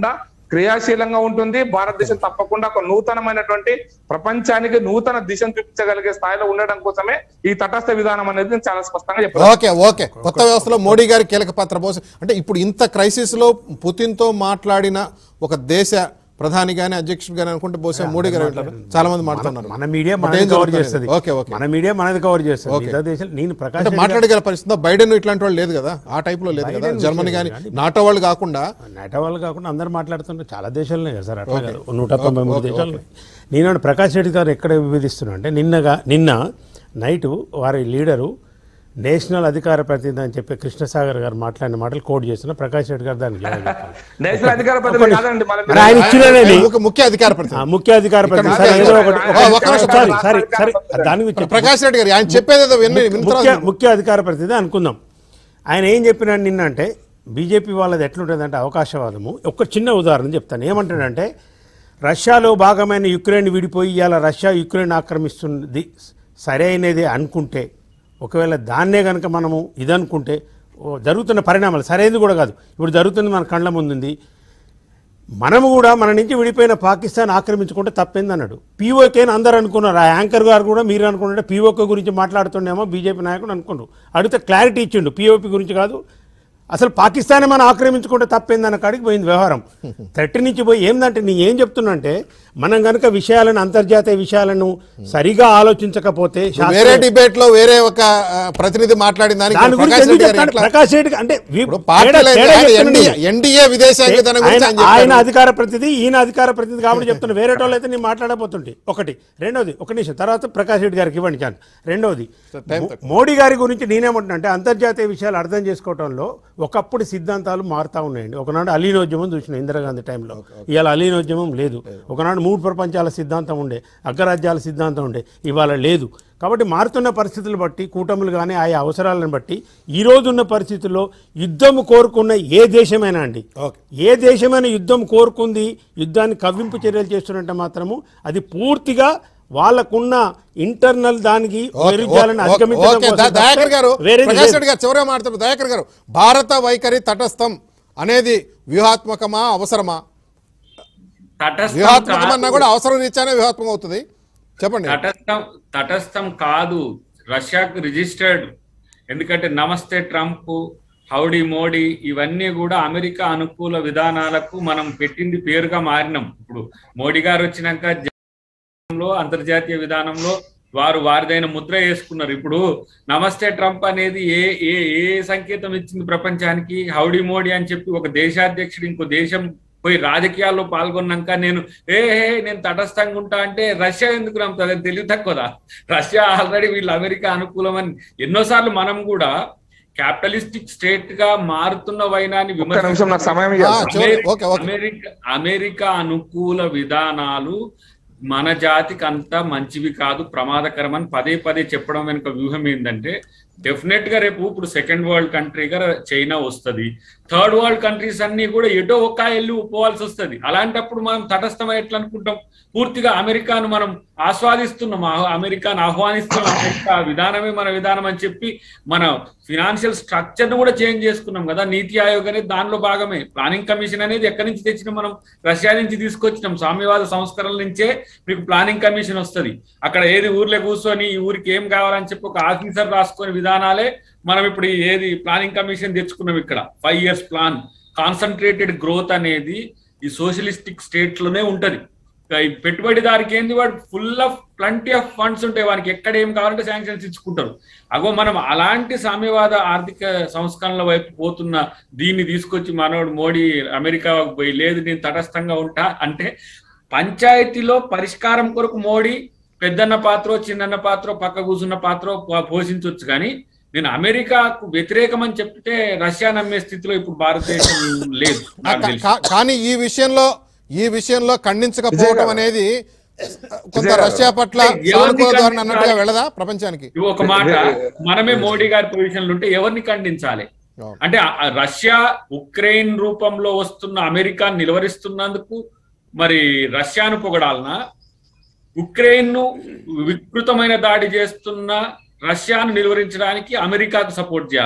క్రియాశీలంగా ఉంటుంది భారతదేశం తప్పకుండా ఒక నూతనమైనటువంటి ప్రపంచానికి నూతన దిశను చూపించగలిగే స్థాయిలో ఉండడం కోసమే ఈ తటస్థ విధానం అనేది నేను చాలా స్పష్టంగా చెప్పాను ఓకే ఓకే కొత్త వ్యవస్థలో మోడీ గారి కీలక పాత్ర పోసి అంటే ఇప్పుడు ఇంత క్రైసిస్ లో పుతిన్తో మాట్లాడిన ఒక దేశ ప్రధాని గాని అధ్యక్షుడు గాని అనుకుంటే బహుశా మోడీ గారు ఉంటారు చాలా మంది మాట్లాడుతున్నారు మన మీడియా But మనది ఏం కవర్ జరుగుతుంది? చేస్తుంది ఓకే ఓకే మన మీడియా మనది కవర్ చేస్తుంది Okay. మిగతా దేశాలు నేను ప్రకాష్ అంటే రెడ్డి గారు- మాట్లాడగల పరిస్థితి బైడెన్ ఇట్లాంటి వాళ్ళు లేదు కదా ఆ టైప్ లో లేదు కదా బైడెన్ జర్మనీ విషయం కానీ కాదు. నాటో వాళ్ళు కాకుండా నాటో వాళ్ళు కాకుండా అందరు మాట్లాడుతుంటారు చాలా దేశాలనే కదా సార్ అట్లా కాదు నూట తొంభై మూడు దేశాలు నేను ప్రకాష్ రెడ్డి గారు ఎక్కడ విభేదిస్తున్నా అంటే నిన్నగా నిన్న నైటు వారి లీడరు నేషనల్ అధికార ప్రతినిధి అని చెప్పి కృష్ణసాగర్ గారు మాట్లాడిన మాటలు కోడ్ చేస్తున్న ప్రకాష్ రెడ్డి గారు దానికి జవాబు చెప్పాలి. నేషనల్ అధికార ప్రతినిధి కాదండి మన మరి ఆయన ఇచ్చినది ముఖ్య- ముఖ్య అధికార ఆ, ప్రతినిధి ముఖ్య అధికార ప్రతినిధి ఇక్కడ సరే, ఏదో ఒకటి ఒక- ఒక నిమిషం. సారీ సారీ సరే దాని గురించి చెప్పు. ప్రకాష్ రెడ్డి గారు ఆయన చెప్పేది ఏదో విని విన్న ముఖ్య తర్వాత ముఖ్య అధికార ప్రతినిధి అనుకుందాం ఆయన ఏం చెప్పినాడు నిన్న అంటే బీజేపీ వాళ్ళది ఎట్లుంటుందంటే అవకాశవాదము ఒక చిన్న ఉదాహరణ చెప్తాను ఏమంటాడంటే రష్యాలో భాగమైన యుక్రెయిన్ విడిపోయి ఇవాళ రష్యా యుక్రెయిన్ ఆక్రమిస్తున్నది సరైనది అనుకుంటే ఒకవేళ దాన్నే కనుక మనము ఇదనుకుంటే ఓ జరుగుతున్న పరిణామాలు సరైనది కూడా కాదు ఇప్పుడు జరుగుతుంది మన కళ్ళ ముందుంది మనము కూడా మన నుంచి విడిపోయిన పాకిస్తాన్ ఆక్రమించుకుంటే తప్పేంది అన్నాడు పీఓకేని అందరు అనుకున్నారు ఆ యాంకర్ గారు కూడా మీరు అనుకుంటే పీఓకే గురించి మాట్లాడుతుండేమో బీజేపీ నాయకుడు అనుకున్నారు అడిగితే క్లారిటీ ఇచ్చిండు పీఓపీ గురించి కాదు అసలు పాకిస్తాన్ మనం ఆక్రమించుకుంటే తప్పేందన్న కాడికి పోయింది వ్యవహారం థర్టీ నుంచి పోయి ఏందంటే నీ ఏం చెప్తున్నా అంటే మనం కనుక విషయాలను అంతర్జాతీయ విషయాలను సరిగా ఆలోచించకపోతే శాస్త్రీయ- వేరే డిబేట్ లో వేరే ఒక ఆ, ప్రతినిధి మాట్లాడిన దానికి దాని గురించి ప్రకాష్ ఎందుకు రెడ్డి గారు చెప్తాను? ఎట్లా ప్రకాష్ రెడ్డి అంటే వీ- ఇప్పుడు పార్టీలో తేడా- తేడా చెప్తున్నాను ఎన్డీఏ నేను. ఎన్డీఏ విదేశాంగ విధానం గురించి ఆయన ఆయన ఆయన చెప్పారు. అధికార ప్రతినిధి ఈయన అధికార ప్రతినిధి కాబట్టి చెప్తున్నా వేరే వాళ్ళు అయితే నేను మాట్లాడబోతుంటే ఒకటి రెండోది ఒక నిమిషం తర్వాత ప్రకాష్ రెడ్డి గారికి ఇవ్వండి ఛాన్స్ రెండోది టైం మో- మోడీ గారి గురించి నేనేమంటున్నా అంటే అంతర్జాతీయ విషయాలు అర్థం చేసుకోవడంలో ఒకప్పుడు సిద్ధాంతాలు మారుతా ఉన్నాయండి ఒకనాడు అలీనోద్యమం చూసిన ఇందిరాగాంధీ టైంలో ఇవాళ అలీనోద్యమం లేదు ఒకనాడు మూడు ప్రపంచాల సిద్ధాంతం ఉండే అగ్రరాజ్యాల సిద్ధాంతం ఉండే ఇవాళ లేదు కాబట్టి మారుతున్న పరిస్థితులు బట్టి కూటములు కానీ ఆయా అవసరాలను బట్టి ఈ రోజున్న పరిస్థితుల్లో యుద్ధం కోరుకున్న ఏ దేశమైనా అండి ఓకే. ఏ దేశమైన యుద్ధం కోరుకుంది యుద్ధాన్ని కవ్వింపు చర్యలు చేస్తున్నట్టే మాత్రము అది పూర్తిగా వాళ్ళకున్న ఇంటర్నల్ దానికి ఓకే, వైరుధ్యాలను ఓకే, అధిగమించడం ఓకే, కోసం దా- దయాకర్ గారు తప్ప వేరేది ప్రకాష్ లేదు. రెడ్డి గారు చివరిగా మాట్లాడుతున్నారు దయాకర్ గారు భారత వైఖరి తటస్థం అనేది వ్యూహాత్మకమా అవసరమా తటస్థం వ్యూహాత్మకం అన్నా కాదు. కూడా అవసరం రీత్యానే వ్యూహాత్మకం అవుతుంది చెప్పండి తటస్థం తటస్థం కాదు రష్యాకు రిజిస్టర్డ్ ఎందుకంటే నమస్తే ట్రంప్ హౌడీ మోడీ ఇవన్నీ కూడా అమెరికా అనుకూల విధానాలకు మనం పెట్టింది పేరుగా మారినాం ఇప్పుడు మోడీ గారు వచ్చినాక జాతీయంలో, అంతర్జాతీయ విధానంలో వారు వారిదైన ముద్ర వేసుకున్నారు ఇప్పుడు నమస్తే ట్రంప్ అనేది ఏ ఏ ఏ సంకేతం ఇచ్చింది ప్రపంచానికి హౌడీ మోడీ అని చెప్పి ఒక దేశాధ్యక్షుడు ఇంకో దేశం పోయి రాజకీయాల్లో పాల్గొన్నాక నేను ఏ ఏ, నేను తటస్థంగా ఉంటా అంటే రష్యా ఎందుకు నమ్ముతుంది అది తెలివి తక్కువదా రష్యా ఆల్రెడీ వీళ్ళు అమెరికా అనుకూలమని ఎన్నోసార్లు మనం కూడా క్యాపిటలిస్టిక్ స్టేట్ గా మారుతున్న వైనాన్ని ఒక్క నిమిషం నాకు సమయం ఆ, ఇవ్వాలి చివరి- America okay, okay. America America అనుకూల విధానాలు మన జాతికి అంత మంచివి కాదు ప్రమాదకరమని పదే పదే చెప్పడం వెనుక వ్యూహం ఏంటంటే డెఫినెట్ గా రేపు ఇప్పుడు సెకండ్ వరల్డ్ కంట్రీగా చైనా వస్తది థర్డ్ వరల్డ్ కంట్రీస్ అన్ని కూడా ఎటో ఒక్క వెళ్ళి పోవాల్సి వస్తది అలాంటప్పుడు మనం తటస్థమై ఎట్లా అనుకుంటాం పూర్తిగా అమెరికాను మనం ఆస్వాదిస్తున్నాం ఆ- అమెరికాను ఆహ్వానిస్తున్నాం అమెరికా విధానమే మన విధానం అని చెప్పి మన ఫినాన్షియల్ స్ట్రక్చర్ ను కూడా చేంజ్ చేసుకున్నాం కదా నీతి ఆయోగ్ అనేది దానిలో భాగమే ప్లానింగ్ కమిషన్ అనేది ఎక్కడి నుంచి తెచ్చినాం మనం రష్యా నుంచి తీసుకొచ్చినాం సామ్యవాద సంస్కరణల నుంచే మీకు ప్లానింగ్ కమిషన్ వస్తది అక్కడ ఏది ఊర్లో కూర్చొని ఈ ఊరికి ఏం కావాలని చెప్పి ఒక ఆఫీసర్ రాసుకొని విధానాలే మనం ఇప్పుడు ఈ ఏది ప్లానింగ్ కమిషన్ తెచ్చుకున్నాం ఇక్కడ five years plan concentrated growth అనేది ఈ సోషలిస్టిక్ స్టేట్ లోనే ఉంటది ఇక ఈ పెట్టుబడిదారికి ఏంది వాడు full of plenty of funds ఉంటాయి వానికి ఎక్కడ ఏం కావాలంటే శాంక్షన్స్ ఇచ్చుకుంటారు అగో మనం అలాంటి సామ్యవాద ఆర్థిక సంస్కరణల వైపు పోతున్న దీన్ని తీసుకొచ్చి మనోడు మోడీ అమెరికా పోయి లేదు నేను తటస్థంగా ఉంటా అంటే పంచాయతీలో పరిష్కారం కొరకు మోడీ పెద్దన్న పాత్ర చిన్నన్న పాత్ర పక్క కూర్చున్న పాత్ర పో- పోషించవచ్చు కానీ నేను అమెరికాకు వ్యతిరేకం అని చెప్తే రష్యా నమ్మే స్థితిలో ఇప్పుడు భారతదేశం లేదు నాకు కా- తెలిసి కా- కానీ ఈ విషయంలో ఈ విషయంలో ఖండించకపోవటం అనేది కొంత విజయ్ గారు. రష్యా పట్ల ఎవరిని సానుకూల ధోరణి ఖండించాలి? అన్నట్టుగా వెళ్ళదా ప్రపంచానికి ఇవి ఒక మాట మనమే మోడీ గారి పొజిషన్ లో ఉంటే ఎవరిని ఖండించాలి అవును. అంటే ఆ- ఆ రష్యా ఉక్రెయిన్ రూపంలో వస్తున్న అమెరికా నిలువరిస్తున్నందుకు మరి రష్యాను పొగడాలనా ఉక్రెయిన్ ను వికృతమైన దాడి చేస్తున్న రష్యాను నిలువరించడానికి అమెరికాకు సపోర్ట్ చేయాలనా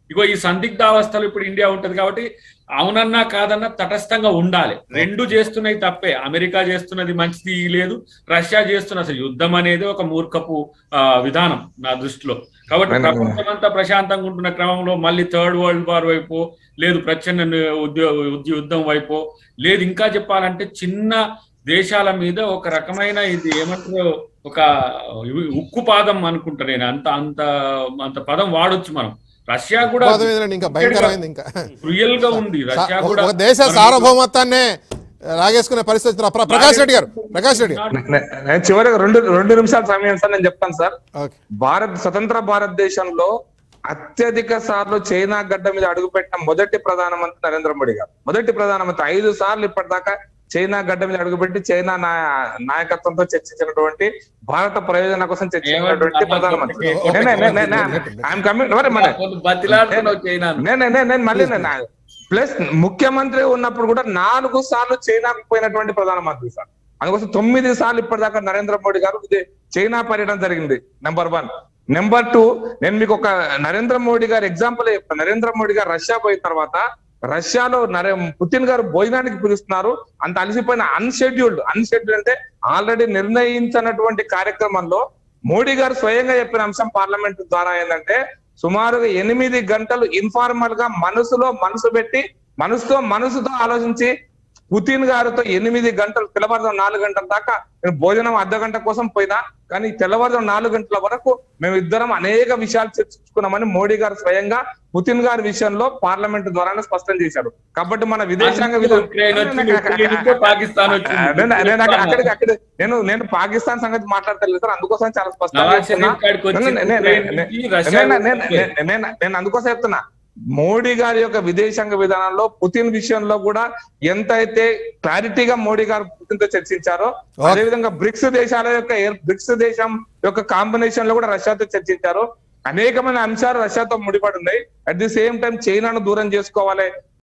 ఇగో ఈ సందిగ్ధావస్థలు ఇప్పుడు ఇండియా ఉంటది కాబట్టి అవునన్నా కాదన్నా తటస్థంగా ఉండాలి రెండు చేస్తున్నాయి తప్పే అమెరికా చేస్తున్నది మంచిది లేదు రష్యా చేస్తున్న అసలు యుద్ధం అనేది ఒక మూర్ఖపు ఆ, విధానం నా దృష్టిలో కాబట్టి నేను- ప్రపంచం అంతా ప్రశాంతంగా ఉంటున్న క్రమంలో మళ్ళీ థర్డ్ వరల్డ్ వార్ వైపు లేదు ప్రచండ ఉద్యో ఉద్య- యుద్ధం వైపు లేదు ఇంకా చెప్పాలంటే చిన్న దేశాల మీద ఒక రకమైన ఇది ఏమంటారు ఒక ఉక్కు పాదం అనుకుంటా నేను అంత అంత అంత పదం వాడొచ్చు మనం రష్యా కూడా ఉపాధి మీదనే ఇంకా భయంకరమైంది ఇంకా రియల్ గా ఉంది రష్యా ఒక- కూడా ఒక దేశ సార్వభౌమత్వాన్నే లాగేసుకునే పరిస్థితి వచ్చిన ప్ర- ప్రకాష్ రెడ్డి గారు ప్రకాష్ రెడ్డి గారు నే- నేను చివరిగా రెండు రెండు నిమిషాల సమయం సార్ నేను చెప్తాను సార్ ఓకే భారత్ స్వతంత్ర భారతదేశంలో అత్యధిక సార్లు చైనా గడ్డ మీద అడుగుపెట్టిన మొదటి ప్రధానమంత్రి నరేంద్ర మోడీ గారు మొదటి ప్రధానమంత్రి ఐదు సార్లు ఇప్పటిదాకా చైనా గడ్డ మీద అడుగుపెట్టి చైనా నా- నాయకత్వంతో చర్చించినటువంటి భారత ప్రయోజనాల కోసం చర్చించినటువంటి ఏమంటున్నా? ప్రధానమంత్రి ఓకే, నే- నే- నే- నే- నే- I'm coming- మరి మన- కొంచెం బతిలాడుతున్నావు చైనాను నేను నేను- నేను మళ్ళీ నేను ప్లస్ ముఖ్యమంత్రి ఉన్నప్పుడు కూడా నాలుగు సార్లు చైనాకు పోయినటువంటి ప్రధానమంత్రి సార్ అందుకోసం తొమ్మిది సార్లు ఇప్పటిదాకా నరేంద్ర మోడీ గారు ఇది చైనా పర్యటన జరిగింది నెంబర్ వన్ నెంబర్ టూ నేను మీకు ఒక నరేంద్ర మోడీ గారు ఎగ్జాంపుల్ చెప్తాను నరేంద్ర మోడీ గారు రష్యా పోయిన తర్వాత రష్యాలో నరే పుతిన్ గారు భోజనానికి పిలుస్తున్నారు అంత అలసిపోయిన అన్షెడ్యూల్డ్ అన్షెడ్యూల్డ్ అంటే ఆల్రెడీ నిర్ణయించినటువంటి కార్యక్రమంలో మోడీ గారు స్వయంగా చెప్పిన అంశం పార్లమెంట్ ద్వారా ఏంటంటే సుమారుగా ఎనిమిది గంటలు ఇన్ఫార్మల్ గా మనసులో మనసు పెట్టి మనసుతో మనసుతో ఆలోచించి పుతిన్ గారితో ఎనిమిది గంటలు తెల్లవారుజాము నాలుగు గంటల దాకా నేను భోజనం అర్ధ గంట కోసం పోయినా కానీ తెల్లవారుజాము నాలుగు గంటల వరకు మేము ఇద్దరం అనేక విషయాలు చర్చించుకున్నామని మోడీ గారు స్వయంగా పుతిన్ గారి విషయంలో పార్లమెంట్ ద్వారానే స్పష్టం చేశారు కాబట్టి మన విదేశాంగ విధా- ఉక్రెయిన్ వచ్చింది, ఉక్రెయిన్ నుంచే పాకిస్తాన్ వచ్చింది. నేను- నేను అక్కడ- అక్కడికి అక్కడ నేను నేను పాకిస్తాన్ సంగతి మాట్లాడతలేదు సార్ అందుకోసం చాలా స్పష్టంగా నవాజ్ చెప్తున్నా. షరీఫ్ కాడికి వచ్చి నేను- నేను- ఉక్రెయిన్ నేను- నుంచి రష్యా నేను- నేను- వచ్చి నేను- నేను నేను అందుకోసం చెప్తున్నా మోడీ గారి యొక్క విదేశాంగ విధానంలో పుతిన్ విషయంలో కూడా ఎంత అయితే క్లారిటీగా మోడీ గారు పుతిన్ తో చర్చించారో Okay. అదే విధంగా బ్రిక్స్ దేశాల యొక్క ఎయిర్- బ్రిక్స్ దేశం యొక్క కాంబినేషన్ లో కూడా రష్యాతో చర్చించారు అనేకమైన అంశాలు రష్యాతో ముడిపడి ఉన్నాయి అట్ ది సేమ్ టైం చైనాను దూరం చేసుకోవాలి